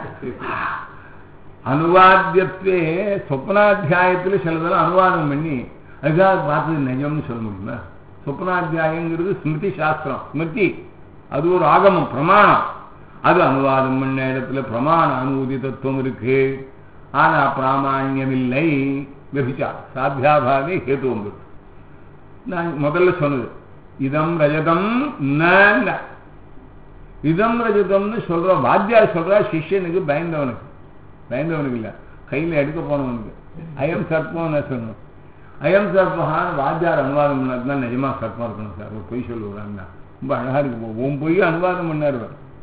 அனுவாத்தியத்வே சொப்னாத்தியாயத்தில் சிலதெல்லாம் அனுவாதம் பண்ணி அதுக்காக பார்த்தது நிஜம்னு சொல்ல முடியுமா சொப்னாத்தியாயங்கிறது ஸ்மிருதி சாஸ்திரம் ஸ்மிருதி அது ஒரு ஆகமம் பிரமாணம் அது அனுவாதம் பண்ண இடத்துல பிரமாண அனுமதி தத்துவம் இருக்கு ஆனா பிராமான்யம் இல்லை வெபிச்சா சாத்தியாபாவே ஹேத்து வந்துருக்கு நான் முதல்ல சொன்னது இதம் ரஜதம் ந இதம் ரஜதம்னு சொல்ற வாத்தியார் சொல்றா சிஷ்யனுக்கு பயந்தவனுக்கு பயந்தவனுக்கு இல்ல கையில எடுக்க போனவனுக்கு அயம் சர்ப்பம் சொல்லணும் அயம் சர்ப்பகான்னு வாத்தியார் அனுவாதம் பண்ணாதான் நிஜமா சர்ப்பம் இருக்கணும் சார் ஒரு பொய் சொல்லுவாங்க ரொம்ப அழகா இருக்கு உன் பொய் அனுவாதம் பண்ணாரு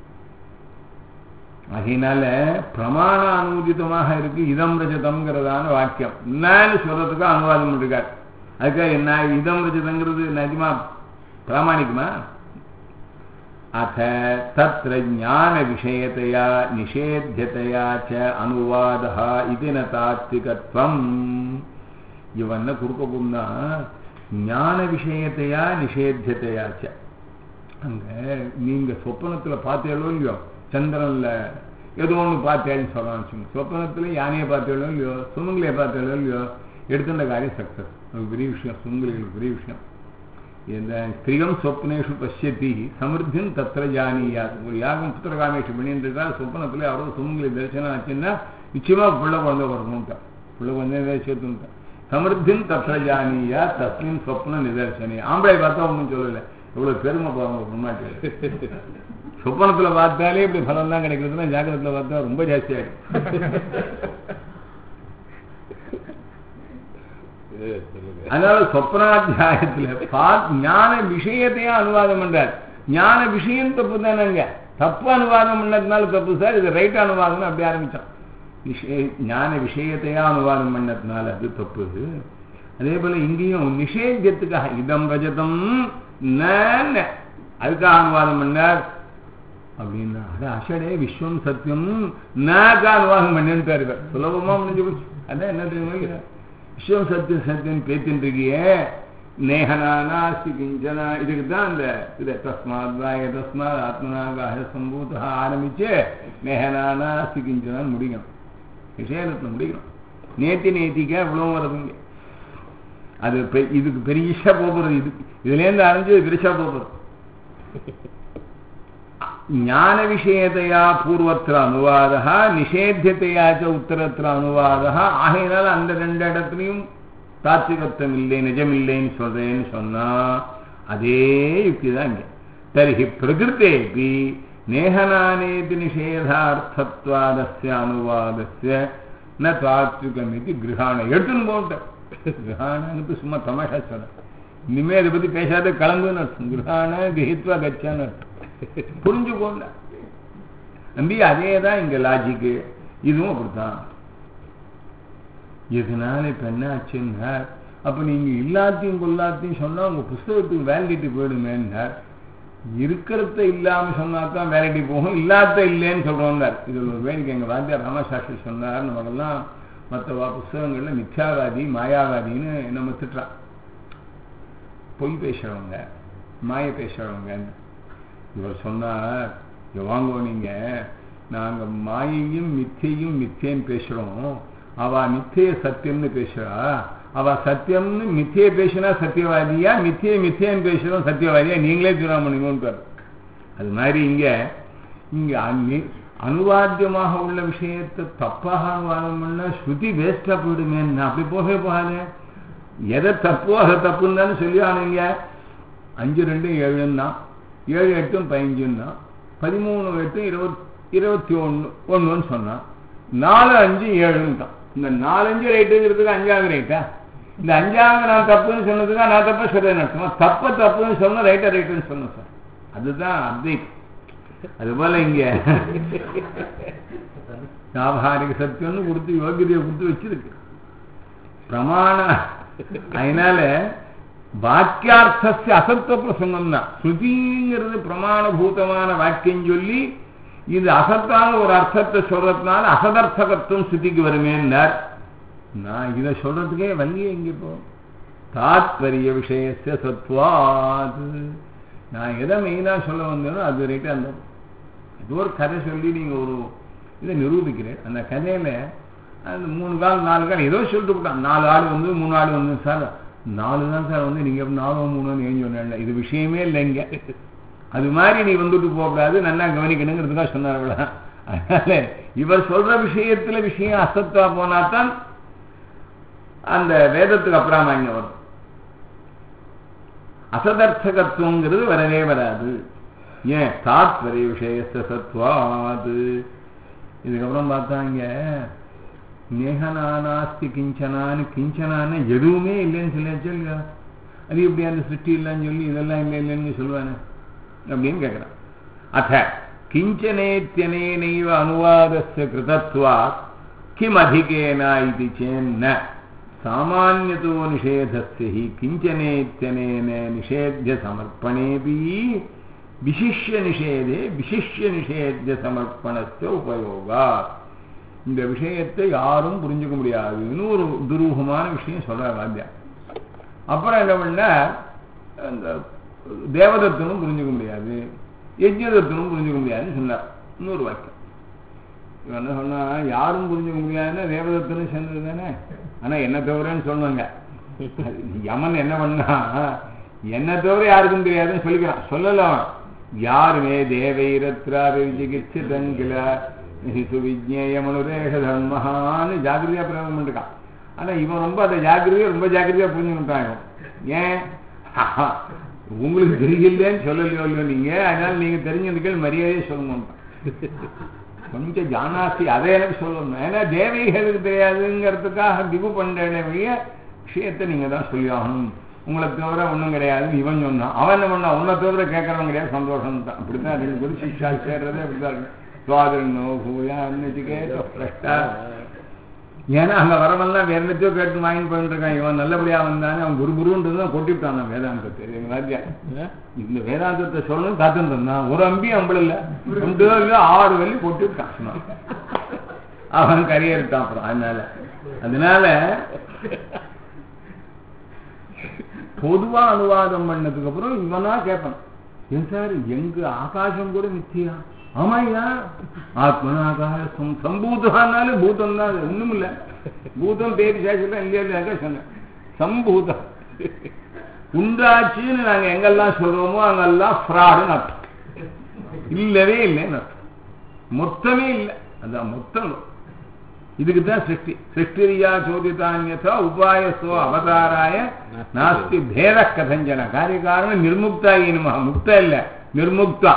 அதனால பிரமாண அனுமதித்தமாக இருக்கு இதம் ரஜதம்ங்கிறதான வாக்கியம் என்னன்னு சொல்றதுக்கு அனுவாதம் பண்ணிருக்காரு அதுக்காக என்ன இதம் ரஜதங்கிறது நிஜமா பிராமணிக்குமா अथ तत्र ज्ञानविषयतया निषेध्यतया च अनुवादः इति न तात्विकत्वम् ಇವನ್ನ ಕುರ್ಕೋಬುನ್ನ ஞான விஷயத்தையா நிஷேத்தியத்தையாச்ச அங்க நீங்க சொப்பனத்துல பார்த்தேளோ இல்லையோ சந்திரன்ல ஏதோ ஒன்று பார்த்தேன்னு சொல்லலாம் வச்சுங்க சொப்பனத்துல யானையை பார்த்தேளோ இல்லையோ சுமங்கலியை பார்த்தேளோ இல்லையோ எடுத்துட்ட காரியம் சக்சஸ் அது பெரிய விஷயம் சுமங்கலிகளுக்கு பெரிய விஷயம் இந்த ஸ்திரியம் சொப்னேஷு பசியத்தி சமிருத்தின் தத்திர ஜானியாது ஒரு யாகம் புத்திரகாமேஷு பண்ணிட்டு இருக்கா சொப்பனத்தில் யாரோ சுமங்கலி தரிசனம் ஆச்சுன்னா நிச்சயமா பிள்ளை குழந்தை வரணும்ட்டா பிள்ளை குழந்தை சேர்த்துட்டா சமிருத்தின் தத்திர ஜானியா தஸ்மின் சொப்ன நிதர்சனி ஆம்பளை பார்த்தா ஒன்றும் சொல்லலை எவ்வளவு பெருமை பாருங்க முன்னாடி சொப்பனத்துல பார்த்தாலே இப்படி பலம் தான் கிடைக்கிறதுனா ஜாக்கிரத்துல பார்த்தா ரொம்ப ஜாஸ்தியாயிடும் அதனால சொப்னாத்தியாயத்துல பா ஞான விஷயத்தையே அனுவாதம் பண்றார் ஞான விஷயம் தப்பு தானேங்க தப்பு அனுவாதம் பண்ணதுனால தப்பு சார் இது ரைட் அனுவாதம் அப்படி ஆரம்பிச்சான் விஷய ஞான விஷயத்தையா அனுவாதம் பண்ணதுனால அது தப்பு அதே போல இங்கேயும் நிஷேத்தியத்துக்காக இதம் ரஜதம் ந அதுக்காக அனுவாதம் பண்ணார் அப்படின்னா அது அஷடே விஸ்வம் சத்தியம் நாக்கா அனுவாதம் பண்ணிட்டு சுலபமா முடிஞ்சு போச்சு அதான் என்ன தெரியுமா விஸ்வம் சத்தியம் சத்தியம் பேத்தின்னு இருக்கியே நேகனானாஸ்தி கிஞ்சனா இதுக்கு தான் இந்த இது தஸ்மாத் வாய தஸ்மாத் ஆத்மனாகாக சம்பூத ஆரம்பிச்சு நேகனானாஸ்தி கிஞ்சனான்னு முடிக்கணும் விஷயத்தில் முடிக்கணும் நேத்தி நேத்திக்கா இவ்வளோ வருதுங்க அது இதுக்கு பெரியஷா போகிறது இது இதுலேருந்து ஆரம்பிச்சு பெருசா போகிறது ஞான விஷயத்தையா பூர்வத்திர அனுவாதா நிஷேத்தியத்தையாச்ச உத்தரத்திர அனுவாதா ஆகையினால அந்த ரெண்டு இடத்துலையும் தாத்விகத்துவம் இல்லை நிஜமில்லைன்னு சொல்றேன்னு சொன்னா அதே யுக்தி தான் இங்க தர்ஹி பிரகிருத்தேபி நேகனானேபி நிஷேதார்த்தத்வாதஸ்ய அனுவாதஸ்ய ந தாத்விகம் இது கிரகாண எடுத்துன்னு போட்ட கிரகாணங்கிறது சும்மா தமாஷா சொல்ல இனிமே இதை பத்தி பேசாத கிளம்புன்னு அர்த்தம் கிரகாண கிரகித்வா கச்சான்னு அர்த்தம் புரிஞ்சுக்கோண்ட நம்பி அதே தான் இங்க லாஜிக்கு இதுவும் அப்படித்தான் இதனால இப்ப என்ன ஆச்சுன்னா அப்ப நீங்க எல்லாத்தையும் கொல்லாத்தையும் சொன்னா உங்க புஸ்தகத்துக்கு வேலிடிட்டி போயிடுமேன்னார் இருக்கிறத இல்லாம சொன்னா தான் வேலிட்டி போகும் இல்லாத இல்லைன்னு சொல்றோம்னார் இது ஒரு வேடிக்கை எங்க வாத்தியார் ராமசாஸ்திரி சொன்னார் நம்மளெல்லாம் மற்ற புஸ்தகங்கள்ல மித்யாவாதி மாயாவாதின்னு நம்ம திட்டுறான் பொய் பேசுறவங்க மாய பேசுறவங்க இவர் சொன்னார் வாங்கோ நீங்க நாங்க மாயையும் மித்தையும் மித்தேன்னு பேசுறோம் அவ மித்தைய சத்தியம்னு பேசுறா அவ சத்தியம்னு மித்தைய பேசினா சத்தியவாதியா மித்தைய மித்தையன்னு பேசுறோம் சத்தியவாதியா நீங்களே தீர்மானம் அது மாதிரி இங்க இங்க அனுவாத்தியமாக உள்ள விஷயத்தை தப்பாக அனுவாதம் பண்ணா ஸ்ருதி வேஸ்டா போயிடுமே அப்படி போகவே போகாது எதை தப்போ அதை தப்புன்னு தானே சொல்லி ஆனீங்க அஞ்சு ரெண்டும் ஏழுன்னா ஏழு எட்டும் பதினஞ்சுன்னா பதிமூணு எட்டும் இருபத் இருபத்தி ஒன்று ஒன்றுன்னு சொன்னான் நாலு அஞ்சு ஏழுன்னு தான் இந்த நாலஞ்சு ரைட்டுங்கிறதுக்கு அஞ்சாவது ரைட்டா இந்த அஞ்சாவது நான் தப்புன்னு சொன்னதுக்கு நான் தப்பா சொல்றேன் அர்த்தமா தப்ப தப்புன்னு சொன்ன ரைட்டா ரைட்டுன்னு சொன்னேன் சார் அதுதான் அத்வைத் அது போல இங்க வியாபாரிக சத்தியம்னு கொடுத்து யோகியதையை கொடுத்து வச்சிருக்கு பிரமாண அதனால வாக்கியார்த்தஸ்ய அசத்துவ பிரசங்கம் தான் ஸ்ருதிங்கிறது பிரமாணபூதமான வாக்கியம் சொல்லி இது அசத்தான ஒரு அர்த்தத்தை சொல்றதுனால அசதர்த்தகத்துவம் ஸ்ருதிக்கு வருமேன்னார் நான் இதை சொல்றதுக்கே வள்ளியே இங்க இப்போ தாத்பரிய விஷயத்த சத்வாது நான் எதை மெயினாக சொல்ல வந்தேனோ அது ரைட்டு அந்த ஏதோ ஒரு கதை சொல்லி நீங்கள் ஒரு இதை நிரூபிக்கிறேன் அந்த கதையில் அந்த மூணு கால் நாலு கால் ஏதோ சொல்லிட்டு போட்டான் நாலு ஆள் வந்து மூணு ஆள் வந்து சார் நாலு தான் சார் வந்து நீங்கள் நாலோ மூணு ஏன் சொன்ன இது விஷயமே இல்லை இங்கே அது மாதிரி நீ வந்துட்டு போகக்கூடாது நல்லா கவனிக்கணுங்கிறதுக்காக சொன்னார்களா அதனால இவர் சொல்ற விஷயத்துல விஷயம் அசத்தா போனாதான் அந்த வேதத்துக்கு அப்புறமா இங்க வரும் அசதர்த்தகத்துவங்கிறது வரவே வராது ஏன் தாத்பரிய விஷய சத்வாது இதுக்கப்புறம் பார்த்தாங்க நேகனானாஸ்தி கிஞ்சனான்னு கிஞ்சனான்னு எதுவுமே இல்லைன்னு சொல்லியாச்சு இல்லையா அது எப்படி அந்த சிருஷ்டி இல்லைன்னு சொல்லி இதெல்லாம் இல்லை இல்லைன்னு சொல்லுவானே அப்படின்னு கேட்குறான் அத்த கிஞ்சனேத்தியனேனைவ அனுவாதஸ்ய கிருதத்வா கிம் அதிகேனா இது சேன்ன சாமானியதோ நிஷேதஸ்ய ஹி கிஞ்சனேத்தியனேன நிஷேத்திய சமர்ப்பணேபி விசிஷ்ய நிஷேதே விசிஷ்ய நிஷேத்திய சமர்ப்பணஸ்ய உபயோகா இந்த விஷயத்தை யாரும் புரிஞ்சுக்க முடியாதுன்னு ஒரு துரூகமான விஷயம் சொல்ற வாத்தியா அப்புறம் என்ன பண்ண அந்த தேவதத்தனும் புரிஞ்சுக்க முடியாது யஜ்யதத்தனும் புரிஞ்சுக்க முடியாதுன்னு சொன்னார் இன்னொரு வாக்கியம் இவன் என்ன சொன்னா யாரும் புரிஞ்சுக்க முடியாதுன்னா தேவதத்தனும் சேர்ந்தது தானே ஆனா என்ன தவிரன்னு சொன்னாங்க யமன் என்ன பண்ணா என்ன தவிர யாருக்கும் தெரியாதுன்னு சொல்லிக்கிறான் சொல்லல அவன் யாருமே தேவைரத்ராபி விசிகிச்சிதங்கில சுவிஜ்ஞேய மனுரேஷ தர்மஹான்னு ஜாகிரதையா பிரயோகம் பண்ணிருக்கான் ஆனா இவன் ரொம்ப அதை ஜாக்கிரதையா ரொம்ப ஜாக்கிரதையா புரிஞ்சுக்கிட்டான் இவன் ஏன் உங்களுக்கு தெரியலன்னு சொல்லலையோ இல்லையோ நீங்க அதனால நீங்க தெரிஞ்சதுக்கு மரியாதையே சொல்லணும் கொஞ்சம் ஜானாசி அதை எனக்கு சொல்லணும் ஏன்னா தேவிகளுக்கு தெரியாதுங்கிறதுக்காக திகு பண்றேனே வழிய விஷயத்தை நீங்க தான் சொல்லி ஆகணும் உங்களை தவிர ஒன்றும் கிடையாது இவன் சொன்னான் அவன் என்ன பண்ணான் உன்னை தவிர கேட்கறவன் கிடையாது சந்தோஷம் தான் அப்படித்தான் அதுக்கு குரு சிக்ஷா சேர்றதே அப்படிதான் இருக்கு சுவாதிரனோ பூயா பிரஷ்டா ஏன்னா அங்க வரவெல்லாம் வேற என்னத்தையோ கேட்டு வாங்கி போயிட்டு இருக்கான் இவன் நல்லபடியா வந்தானே அவன் குரு குருன்றது தான் கொட்டிவிட்டான் நான் வேதாந்தத்தை எங்க ராஜ்யா இந்த வேதாந்தத்தை சொல்லணும் காத்துட்டு இருந்தான் ஒரு அம்பி அம்பள் இல்ல ரெண்டு இல்ல ஆறு வள்ளி கொட்டிவிட்டான் சொன்னான். அவன் கரியறிட்டான் அப்புறம் அதனால அதனால பொதுவா அனுவாதம் பண்ணதுக்கு அப்புறம் இவனா கேட்பான் ஏன் சார் எங்க ஆகாசம் கூட மித்தியா ஆமாய்யா ஆத்மன ஆகாசம் சம்பூதம்னாலே பூதம் தான் அது ஒண்ணும் இல்ல பூதம் பேர் சேஷம் இல்லையா இல்லையா சொன்னேன் சம்பூதம் உண்டாச்சுன்னு நாங்க எங்கெல்லாம் சொல்றோமோ அங்கெல்லாம் ஃப்ராடுன்னு அர்த்தம் இல்லவே இல்லைன்னு அர்த்தம் மொத்தமே இல்லை அதான் மொத்தம் இதுக்கு தான் சிருஷ்டி சிருஷ்டிரியா சோதிதான்யதா உபாயசோ அவதாராய நாஸ்தி பேத கதஞ்சன காரியகாரணம் நிர்முக்தா இனுமா முக்த இல்ல நிர்முக்தா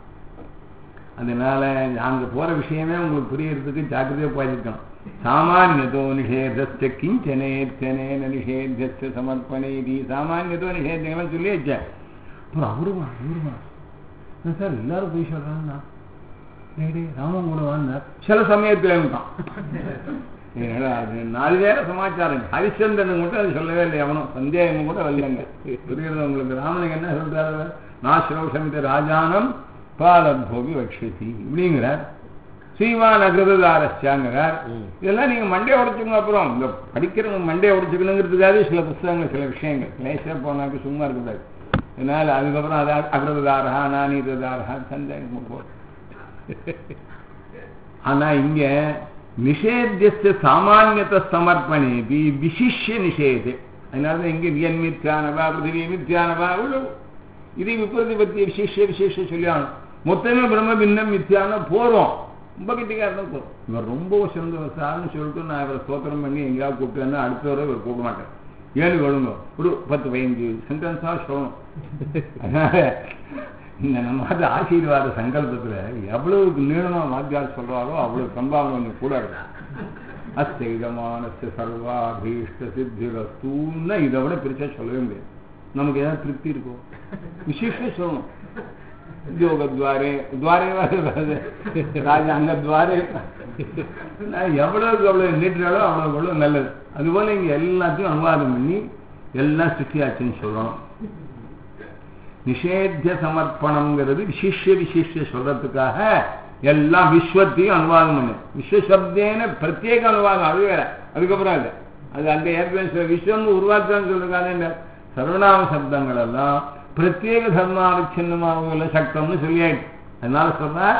அதனால அங்க போற விஷயமே உங்களுக்கு புரியறதுக்கு ஜாக்கிரதையா போயிருக்கணும் சாமானியதோ நிஷேதஸ்ய கிஞ்சனேத்தனேன நிஷேத்திய சமர்ப்பணேதி சாமானியதோ நிஷேதங்கள்லாம் சொல்லி வச்சேன் அப்புறம் அவருமா அவருமா சார் எல்லாரும் போய் சொல்றாங்கண்ணா டேய் ராமன் கூட வாழ்ந்தார் சில சமயத்தில் இருக்கான் என்னடா அது நாலு பேர சமாச்சாரம் ஹரிச்சந்திரன் மட்டும் அது சொல்லவே இல்லை எவனும் சந்தேகம் கூட வரலங்க புரியுறது உங்களுக்கு ராமனுக்கு என்ன சொல்றாரு நாசிரோஷமித்த ராஜானம் பாலத்போகி வக்ஷதி இப்படிங்கிறார் ஸ்ரீவான் அகிருதாரஸ்யாங்கிறார் இதெல்லாம் நீங்க மண்டே உடைச்சுங்க அப்புறம் இந்த படிக்கிறவங்க மண்டே உடைச்சுக்கணுங்கிறதுக்காக சில புஸ்தகங்கள் சில விஷயங்கள் லேசா போனாக்க சும்மா இருக்கக்கூடாது அதனால அதுக்கப்புறம் அது அகிருதாரஹா நானீதாரஹா சந்தேகம் போகும் ஆனா இங்க நிஷேத்திய சாமானியத்தை சமர்ப்பணேபி விசிஷ்ய நிஷேதே அதனால இங்க ரியன் மித்யானவா பிருத்திவி மித்யானவா இவ்வளவு இதை விபரதி பத்தி விசேஷ விசேஷ சொல்லியாகணும் மொத்தமே பிரம்ம பின்னம் மித்தியான போறோம் ரொம்ப கட்டிக்காரதான் போறோம் இவர் ரொம்ப சிறந்த சார்னு சொல்லிட்டு நான் இவரை ஸ்தோத்திரம் பண்ணி எங்கேயாவது கூப்பிட்டேன்னா அடுத்த வரை இவர் கூப்பிட மாட்டேன் ஏழு கொழுங்க ஒரு பத்து பதினஞ்சு சென்டென்ஸா சொல்லணும் அதனால இந்த நம்ம அது ஆசீர்வாத சங்கல்பத்துல எவ்வளவுக்கு நீளமா வாத்தியார் சொல்றாரோ அவ்வளவு சம்பாவனை கொஞ்சம் கூட இருக்கும் அஸ்தைதமானச சர்வாபீஷ்ட சித்திரஸ்தூன்னா இதை விட பிரிச்சா சொல்லவே முடியாது நமக்கு ஏதாவது திருப்தி இருக்கும் விசேஷம் சொல்லணும் உத்தியோக துவாரே துவாரே ராஜா அங்க துவாரே எவ்வளவுக்கு எவ்வளவு நீட்டுறாலோ அவ்வளவு எவ்வளவு நல்லது அதுபோல இங்க எல்லாத்தையும் அனுவாதம் பண்ணி எல்லாம் சிருஷ்டியாச்சுன்னு சொல்லணும் நிஷேத்திய சமர்ப்பணம்ங்கிறது விசிஷ்ய விசிஷ்ய சொல்றதுக்காக எல்லாம் விஸ்வத்தையும் அனுவாதம் பண்ணு விஸ்வசப்தேன பிரத்யேக அனுவாதம் அது வேற அதுக்கப்புறம் அது அது அந்த ஏற்கனவே விஸ்வம் உருவாக்குன்னு சொல்றதுக்காக இந்த சர்வநாம சப்தங்கள் எல்லாம் பிரத்யேக தர்மாவிச்சின்னமாக உள்ள சக்தம்னு சொல்லியாயிடுச்சு அதனால சொல்றார்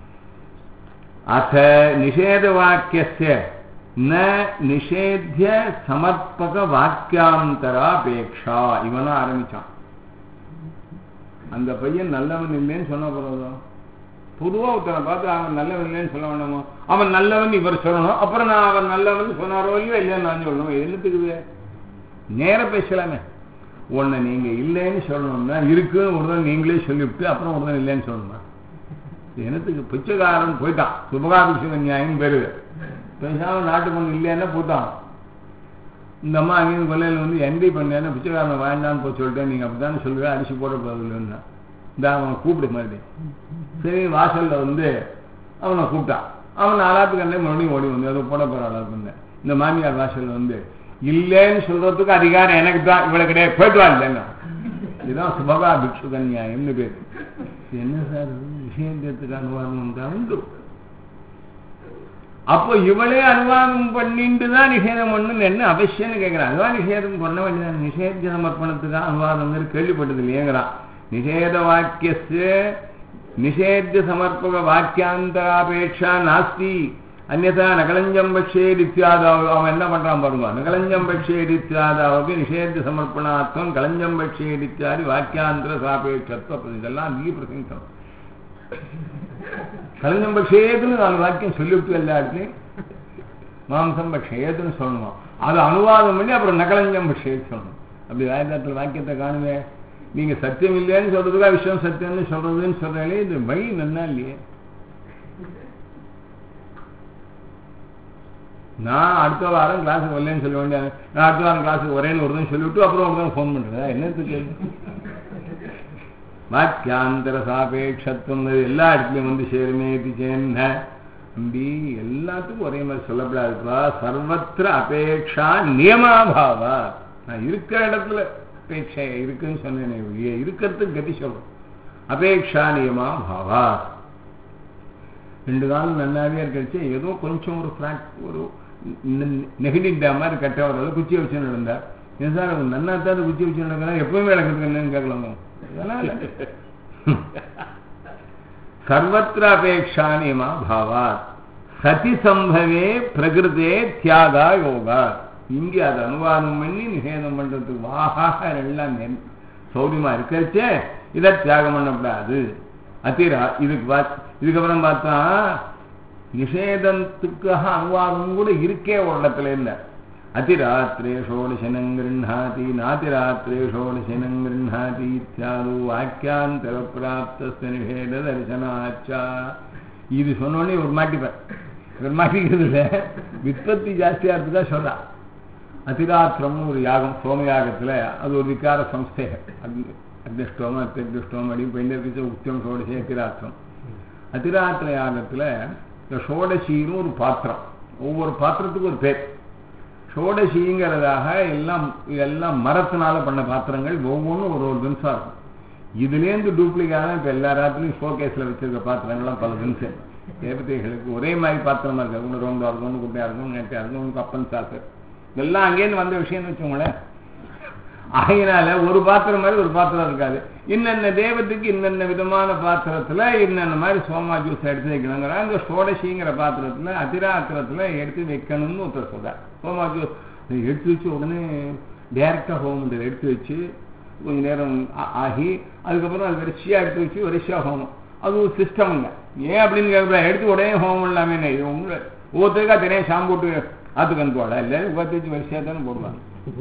அத நிஷேத வாக்கிய ந நிஷேத்திய சமர்ப்பக வாக்கியாந்தராபேக்ஷா இவனா ஆரம்பிச்சான் அந்த பையன் நல்லவன் இல்லைன்னு சொன்ன போறதும் பொதுவா ஒருத்தனை பார்த்து அவன் நல்லவன் இல்லைன்னு சொல்ல வேண்டாமோ அவன் நல்லவன் இவர் சொல்லணும் அப்புறம் நான் அவன் நல்லவன் சொன்னாரோ இல்லையோ இல்லைன்னு நான் சொல்லணும் என்னத்துக்குது நேர பேசலாமே உன்னை நீங்க இல்லைன்னு சொல்லணும்னா இருக்குன்னு ஒரு நாள் நீங்களே சொல்லிவிட்டு அப்புறம் ஒரு நாள் இல்லைன்னு சொல்லணுமா எனத்துக்கு பிச்சைக்காரன் போயிட்டான் சுபகாபிஷேக நியாயம் பேரு பேசாம நாட்டு பொண்ணு இல்லைன்னா போட்டான் இந்த அம்மா அங்கேயும் கொல்லையில் வந்து என்டி பண்ணேன்னு பிச்சைக்காரனை வேண்டான்னு போய் சொல்லிட்டேன் நீங்கள் அப்படித்தானே சொல்லுவேன் அரிசி போட போதில்லைன்னா இந்த அவனை கூப்பிடு மாதிரி சரி வாசல்ல வந்து அவனை கூப்பிட்டான் அவன் நாலாத்துக்கு அண்ணே மறுபடியும் ஓடி வந்து அதை போட போற அளவுக்கு இந்த மாமியார் வாசல்ல வந்து இல்லைன்னு சொல்றதுக்கு அதிகாரம் எனக்கு தான் இவ்வளவு கிடையாது போயிட்டு வா இல்லைன்னா இதுதான் சுபகா பிக்ஷு கன்யாயம்னு பேர் என்ன சார் விஷயத்துக்கு அனுவாதம் தான் உண்டு அப்போ இவளே அனுவாதம் பண்ணிட்டு தான் நிஷேதம் பண்ணணும் என்ன அவசியம்னு கேட்கிறான் அதுதான் நிஷேதம் பண்ண வேண்டியதான் நிஷேத சமர்ப்பணத்துக்கு அனுவாதம் கேள்விப்பட்டது இல்லையங்கிறான் நிஷேத வாக்கிய நிஷேத்திய சமர்ப்பக வாக்கியாந்தராபேட்சா நாஸ்தி அந்நதா நகலஞ்சம் பக்ஷேரித்யாதாவு அவன் என்ன பண்றான் பாருங்க நகலஞ்சம் பக்ஷேரித்யாதாவுக்கு நிஷேத சமர்ப்பணாத்வம் கலஞ்சம் பக்ஷேரித்யாதி வாக்கியாந்திர சாபேட்சத்துவம் இதெல்லாம் நீ பிரசங்கிக்கணும் கலஞ்சம் பக்ஷேதுன்னு நாலு வாக்கியம் சொல்லிவிட்டு எல்லா இடத்துலையும் மாம்சம் பக்ஷேதுன்னு சொல்லணும் அது அனுவாதம் பண்ணி அப்புறம் நகலஞ்சம் பக்ஷேது சொல்லணும் அப்படி வேதாத்தில் வாக்கியத்தை காணுவே நீங்க சத்தியம் இல்லைன்னு சொல்றதுக்கா விஷயம் சத்தியம்னு சொல்றதுன்னு சொல்றாலே இது வழி நன்னா இல்லையே நான் அடுத்த வாரம் கிளாஸுக்கு வரலன்னு சொல்ல வேண்டிய நான் அடுத்த வாரம் கிளாஸுக்கு வரேன்னு ஒருத்தன் சொல்லிவிட்டு அப்புறம் ஒருத்தன் ஃபோன் பண்றதா என்னத்துக்கு வாக்கியாந்தர சாபேட்சத்துவம் எல்லா இடத்துலையும் வந்து சேருமே இது சேன்ன அப்படி எல்லாத்துக்கும் ஒரே மாதிரி சொல்லப்படாதுப்பா சர்வத்திர அபேட்சா நியமாபாவா நான் இருக்கிற இடத்துல அபேட்சை இருக்குன்னு சொன்னேனே ஒழிய இருக்கிறதுக்கு கதி சொல்றோம் அபேட்சா நியமா பாவா ரெண்டு நாள் நல்லாவே இருக்கச்சு ஏதோ கொஞ்சம் ஒரு ஃபிளாட் ஒரு நெகட்டிவ் டே மாதிரி கட்டவரில் குச்சி வச்சு நடந்தார் ஏன் சார் அவங்க நன்னா தான் குச்சி வச்சு நடக்கிறா எப்பவுமே நடக்கிறது என்னன்னு கேட்கலாமோ இதெல்லாம் இல்லை சர்வத்திர அபேட்சா நியமா பாவா சதி சம்பவே பிரகிருதே தியாகா யோகா இங்கே அதை அனுவாதம் பண்ணி நிஷேதம் பண்றதுக்கு வாகா எல்லாம் சௌரியமா இருக்கிறச்சே இதை தியாகம் பண்ணக்கூடாது அதிரா இதுக்கு பார்த்து இதுக்கப்புறம் பார்த்தா நிஷேதத்துக்காக அனுவாதம் கூட இருக்கே ஒரு இடத்துல இல்லை அதிராத்திரே ஷோடசனம் கிருண்ணாதி நாதிராத்திரே ஷோடசனம் கிருண்ணாதி இத்தியாது வாக்கியாந்தர பிராப்த நிஷேத தரிசனாச்சா இது சொன்னோடனே ஒரு மாட்டிப்பேன் ஒரு மாட்டிக்கிறது இல்லை விற்பத்தி ஜாஸ்தியா இருக்குதா சொல்றா அதிராத்திரம்னு ஒரு யாகம் சோமயாகத்தில் அது ஒரு விகார சம்ஸ்தே அக்னிஷ்டோமம் அத்தியக்னிஷ்டோமம் அப்படின்னு பெண்ணிற்கு உத்தியம் சோடசே அதிராத்திரம் அதிராத்திர யாகத்தில் இந்த ஷோடசின்னு ஒரு பாத்திரம் ஒவ்வொரு பாத்திரத்துக்கும் ஒரு பேர் ஷோடசிங்கிறதாக எல்லாம் எல்லாம் மரத்தினால பண்ண பாத்திரங்கள் ஒவ்வொன்றும் ஒரு ஒரு தினசம் இருக்கும் இதுலேருந்து டூப்ளிகேட் தான் இப்போ எல்லா ராத்திரியும் ஷோகேஸில் வச்சிருக்க பாத்திரங்கள்லாம் பல தினசம் தேவதைகளுக்கு ஒரே மாதிரி பாத்திரமா இருக்கு ஒன்று ரோண்டா இருக்கும் ஒன்று குட்டையா இருக்கும் நேட்டையா இருக்கும் ஒன்று கப்பன் சாசு இதெல்லாம் அங்கேருந்து வந்த விஷயம்னு வச்சுக்கோங்களேன் ஆகையினால ஒரு பாத்திரம் மாதிரி ஒரு பாத்திரம் இருக்காது இன்னென்ன தேவத்துக்கு இன்னென்ன விதமான பாத்திரத்துல இன்னென்ன மாதிரி சோமா ஜூஸ் எடுத்து வைக்கணுங்கிற அந்த சோடசிங்கிற பாத்திரத்துல அதிராத்திரத்துல எடுத்து வைக்கணும்னு ஒருத்தர் சொல்றார் சோமா ஜூஸ் எடுத்து வச்சு உடனே டைரக்டா ஹோமம் எடுத்து வச்சு கொஞ்ச நேரம் ஆகி அதுக்கப்புறம் அது வரிசையா எடுத்து வச்சு வரிசையா ஹோமம் அது ஒரு சிஸ்டம்ங்க ஏன் அப்படின்னு கேட்குறா எடுத்து உடனே ஹோமம் இல்லாமே இது உங்களை ஒவ்வொருத்தருக்கா தனியாக ஷாம்பு போட்டு ஆத்துக்கு அனுப்புவாடா இல்லை உட்காந்து வச்சு வரிசையாக தானே போடுவாங்க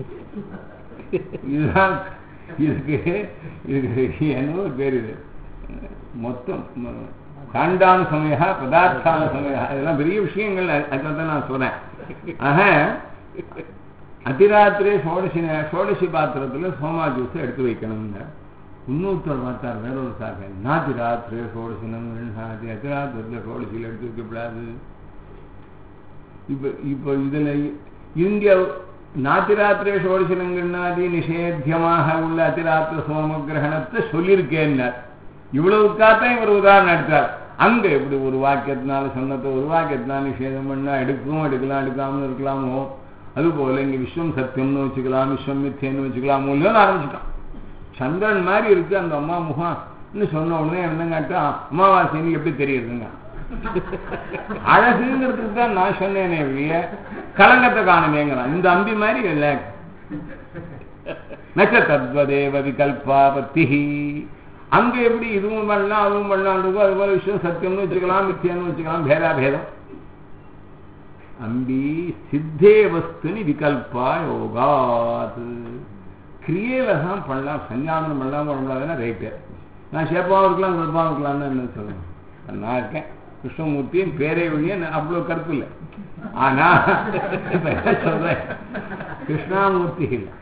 இதுதான் இதுக்கு இதுக்கு என்னவோ பேர் இது மொத்தம் காண்டான சமயா பதார்த்தான சமயா இதெல்லாம் பெரிய விஷயங்கள் அதுக்காக தான் நான் சொன்னேன் ஆக அதிராத்திரே சோடசி சோடசி பாத்திரத்தில் சோமா ஜூஸ் எடுத்து வைக்கணும்னு இன்னொருத்தர் பார்த்தார் வேற ஒரு சாக நாத்தி ராத்திரே சோடசினம் நாத்தி அதிராத்திரத்தில் சோடசியில் எடுத்து வைக்கப்படாது இப்போ இப்போ இதில் இந்தியா நாத்திராத்திரே சோடசினங்கண்ணாதி நிஷேத்தியமாக உள்ள அதிராத்திர சோம கிரகணத்தை சொல்லியிருக்கேன்னார் இவ்வளவுக்காத்தான் இவர் உதாரணம் எடுத்தார் அங்க எப்படி ஒரு வாக்கியத்தினால சொன்னதை ஒரு வாக்கியத்தினால நிஷேதம் பண்ணா எடுக்கவும் எடுக்கலாம் எடுக்காமல் இருக்கலாமோ அதுபோல இங்க விஸ்வம் சத்தியம்னு வச்சுக்கலாம் விஸ்வம் மித்தியன்னு வச்சுக்கலாமோ இல்லைன்னு ஆரம்பிச்சுட்டான் சந்திரன் மாதிரி இருக்கு அந்த அம்மா முகம் சொன்ன உடனே என்ன கேட்டா அமாவாசைன்னு எப்படி தெரியுதுங்க அழகுங்கிறதுக்கு தான் நான் சொன்னேனே ஒழிய கலங்கத்தை காணுமேங்கிறான் இந்த அம்பி மாதிரி இல்ல நச்ச தத்வதேவ விகல்பாபத்தி அங்க எப்படி இதுவும் பண்ணலாம் அதுவும் பண்ணலாம் இருக்கும் அது போல விஷயம் சத்தியம்னு வச்சுக்கலாம் மித்தியம்னு வச்சுக்கலாம் பேதா பேதம் அம்பி சித்தே வஸ்துனி விகல்பா யோகாத் கிரியையில தான் பண்ணலாம் சஞ்சானம் பண்ணலாம் பண்ணலாதுன்னா ரைட்டு நான் சேப்பாவும் இருக்கலாம் கல்பாவும் இருக்கலாம்னு என்ன சொல்லுவேன் நான் இருக்கேன் கிருஷ்ணமூர்த்தியின் பேரை வழிய அவ்வளவு கருத்து இல்லை ஆனா இப்ப என்ன சொல்றேன் கிருஷ்ணாமூர்த்தி இல்லை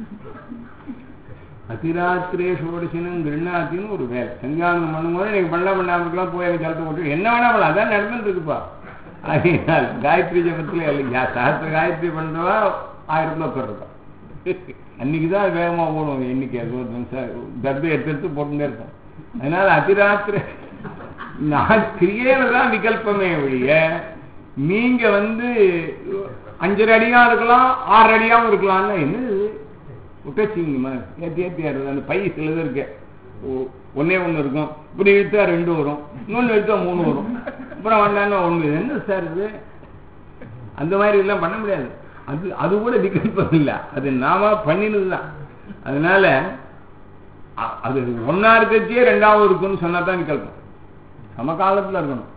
அதிராத்திரே சோடிசினும் கிருண்ணாத்தின்னு ஒரு வேலை சஞ்சானம் பண்ணும்போது நீங்க பண்ண பண்ணாமலாம் போய் ஜலத்தை போட்டு என்ன வேணா பண்ணலாம் அதான் நடந்துட்டு இருக்குப்பா அதனால் காயத்ரி ஜபத்துல சாஸ்திர காயத்ரி பண்றவா ஆயிரம் ரூபாய் பெறப்பா அன்னைக்குதான் வேகமா ஓடும் எண்ணிக்கை இருபது நிமிஷம் கர்ப்பை எடுத்து எடுத்து போட்டுட்டே இருக்கும் அதனால அதிராத்திரி நான் கிரியையில தான் விகல்பமே ஒழிய நீங்க வந்து அஞ்சரை அடியா இருக்கலாம் ஆறு அடியாவும் இருக்கலாம்னா என்னது விட்டச்சிங்கம்மா ஏற்றி ஏற்றி ஆடுறது அந்த பை சிலது இருக்கு ஒன்னே ஒன்று இருக்கும் இப்படி இழுத்தா ரெண்டு வரும் இன்னொன்று இழுத்தா மூணு வரும் அப்புறம் வந்தாங்கன்னா ஒன்று என்ன சார் இது அந்த மாதிரி எல்லாம் பண்ண முடியாது அது அது கூட விகல்பம் இல்லை அது நாம பண்ணினது தான் அதனால அ- அது ஒன்னா இருக்கச்சே ரெண்டாவது இருக்குன்னு சொன்னா தான் விகல்பம் சமகாலத்துல இருக்கணும்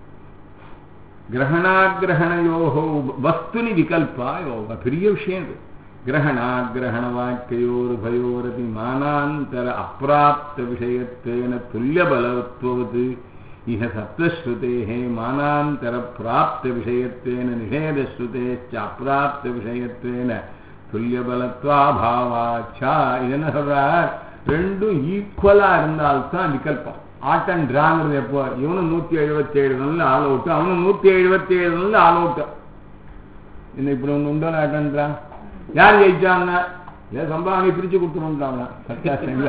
கிரகணாகிரகணயோகோ வஸ்துனி விகல்பா யோக பெரிய விஷயம் இது கிரகணாகிரகண வாக்கியோர் பயோரதி மானாந்தர அப்பிராப்த விஷயத்தேன துல்லியபலத்துவது இஹ சப்தஸ்ருதேः மானாந்தர பிராப்த விஷயத்தேன நிஷேதஸ்ருதேச்ச அப்பிராப்த விஷயத்தேன துல்லியபலத்வாபாவாச்சா இது என்ன சொல்றார் ரெண்டும் ஈக்குவலா இருந்தால்தான் விகல்பம் ஆட் அண்ட் டிராங்கிறது எப்போ இவனும் நூத்தி எழுபத்தி ஏழு ரன்ல ஆல் அவுட் அவனும் நூத்தி எழுபத்தி ஏழு ரன்ல ஆல் அவுட் என்ன இப்படி ஒன்று உண்டோ ஆட் அண்ட் டிரா யார் ஜெயிச்சாங்க ஏன் சம்பாவனை பிரிச்சு கொடுத்துருன்றாங்க சத்தியாசங்கள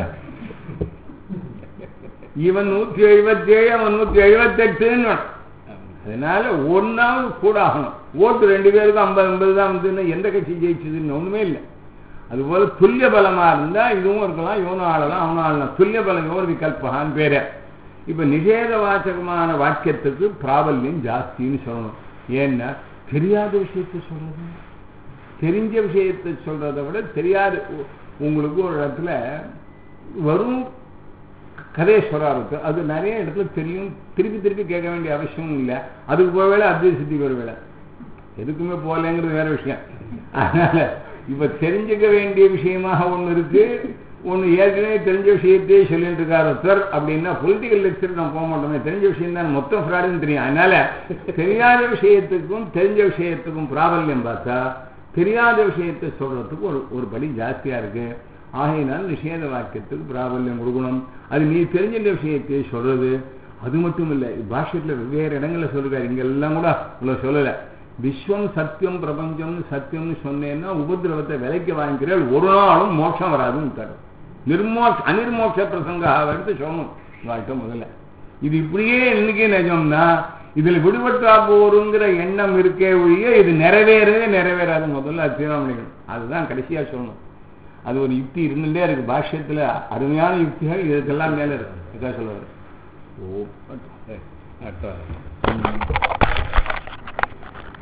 இவன் நூத்தி எழுபத்தி ஏழு அவன் நூத்தி எழுபத்தி எட்டுன்னு அதனால ஒன்னாவது கூட ஆகணும் ஓட்டு ரெண்டு பேருக்கும் ஐம்பது ஐம்பது தான் வந்து எந்த கட்சி ஜெயிச்சதுன்னு ஒண்ணுமே இல்லை அதுபோல துல்லிய பலமா இருந்தா இதுவும் இருக்கலாம் இவனும் ஆளலாம் அவனும் ஆளலாம் துல்லிய பலம் யோர் விகல்பகான்னு பேரு இப்ப நிஷேத வாச்சகமான வாக்கியத்துக்கு பிராபல்யம் ஜாஸ்தின்னு சொல்லணும் ஏன்னா தெரியாத விஷயத்தை சொல்றது தெரிஞ்ச விஷயத்தை சொல்றதை விட தெரியாத உ- உங்களுக்கு ஒரு இடத்துல வரும் கதையை சொல்றாரு அது நிறைய இடத்துல தெரியும் திருப்பி திருப்பி கேட்க வேண்டிய அவசியம் இல்லை அதுக்கு போக வேலை அத்வைத சித்திக்கு ஒரு வேலை எதுக்குமே போகலைங்கிறது வேற விஷயம் அதனால இப்ப தெரிஞ்சுக்க வேண்டிய விஷயமாக ஒண்ணு இருக்கு ஒண்ணு ஏற்கனவே தெரிஞ்ச விஷயத்தையே சொல்லிட்டு இருக்காரு ஒருத்தர் அப்படின்னா பொலிட்டிக்கல் லெக்சர் நான் போக மாட்டோமே தெரிஞ்ச விஷயம் தான் மொத்தம் ஃப்ராடுன்னு தெரியும் அதனால தெரியாத விஷயத்துக்கும் தெரிஞ்ச விஷயத்துக்கும் பிராபல்யம் பார்த்தா தெரியாத விஷயத்தை சொல்றதுக்கு ஒரு ஒரு படி ஜாஸ்தியா இருக்கு ஆகையினால் நிஷேத வாக்கியத்துக்கு பிராபல்யம் கொடுக்கணும் அது நீ தெரிஞ்ச விஷயத்தையே சொல்றது அது மட்டும் இல்லை பாஷ்யத்துல வெவ்வேறு இடங்கள்ல சொல்றாரு இங்க எல்லாம் கூட இவ்வளவு சொல்லல விஸ்வம் சத்தியம் பிரபஞ்சம்னு சத்தியம்னு சொன்னேன்னா உபதிரவத்தை விலைக்கு வாங்கிக்கிறாள் ஒரு நாளும் மோட்சம் வராதுன்னு தரும் நிர்மோட்ச அனிர்மோட்ச பிரசங்க எடுத்து சொல்லணும் வாழ்க்கை முதல்ல இது இப்படியே இன்னைக்கு நிஜம்னா இதுல விடுபட்டா போருங்கிற எண்ணம் இருக்கே ஒழிய இது நிறைவேறவே நிறைவேறாது முதல்ல அது தீர்மானிக்கணும் அதுதான் கடைசியா சொல்லணும் அது ஒரு யுக்தி இருந்துட்டே இருக்கு பாஷ்யத்துல அருமையான யுக்திகள் இதுக்கெல்லாம் மேல இருக்கு இதுக்காக சொல்லுவாரு ஓ அடுத்த வாரம்.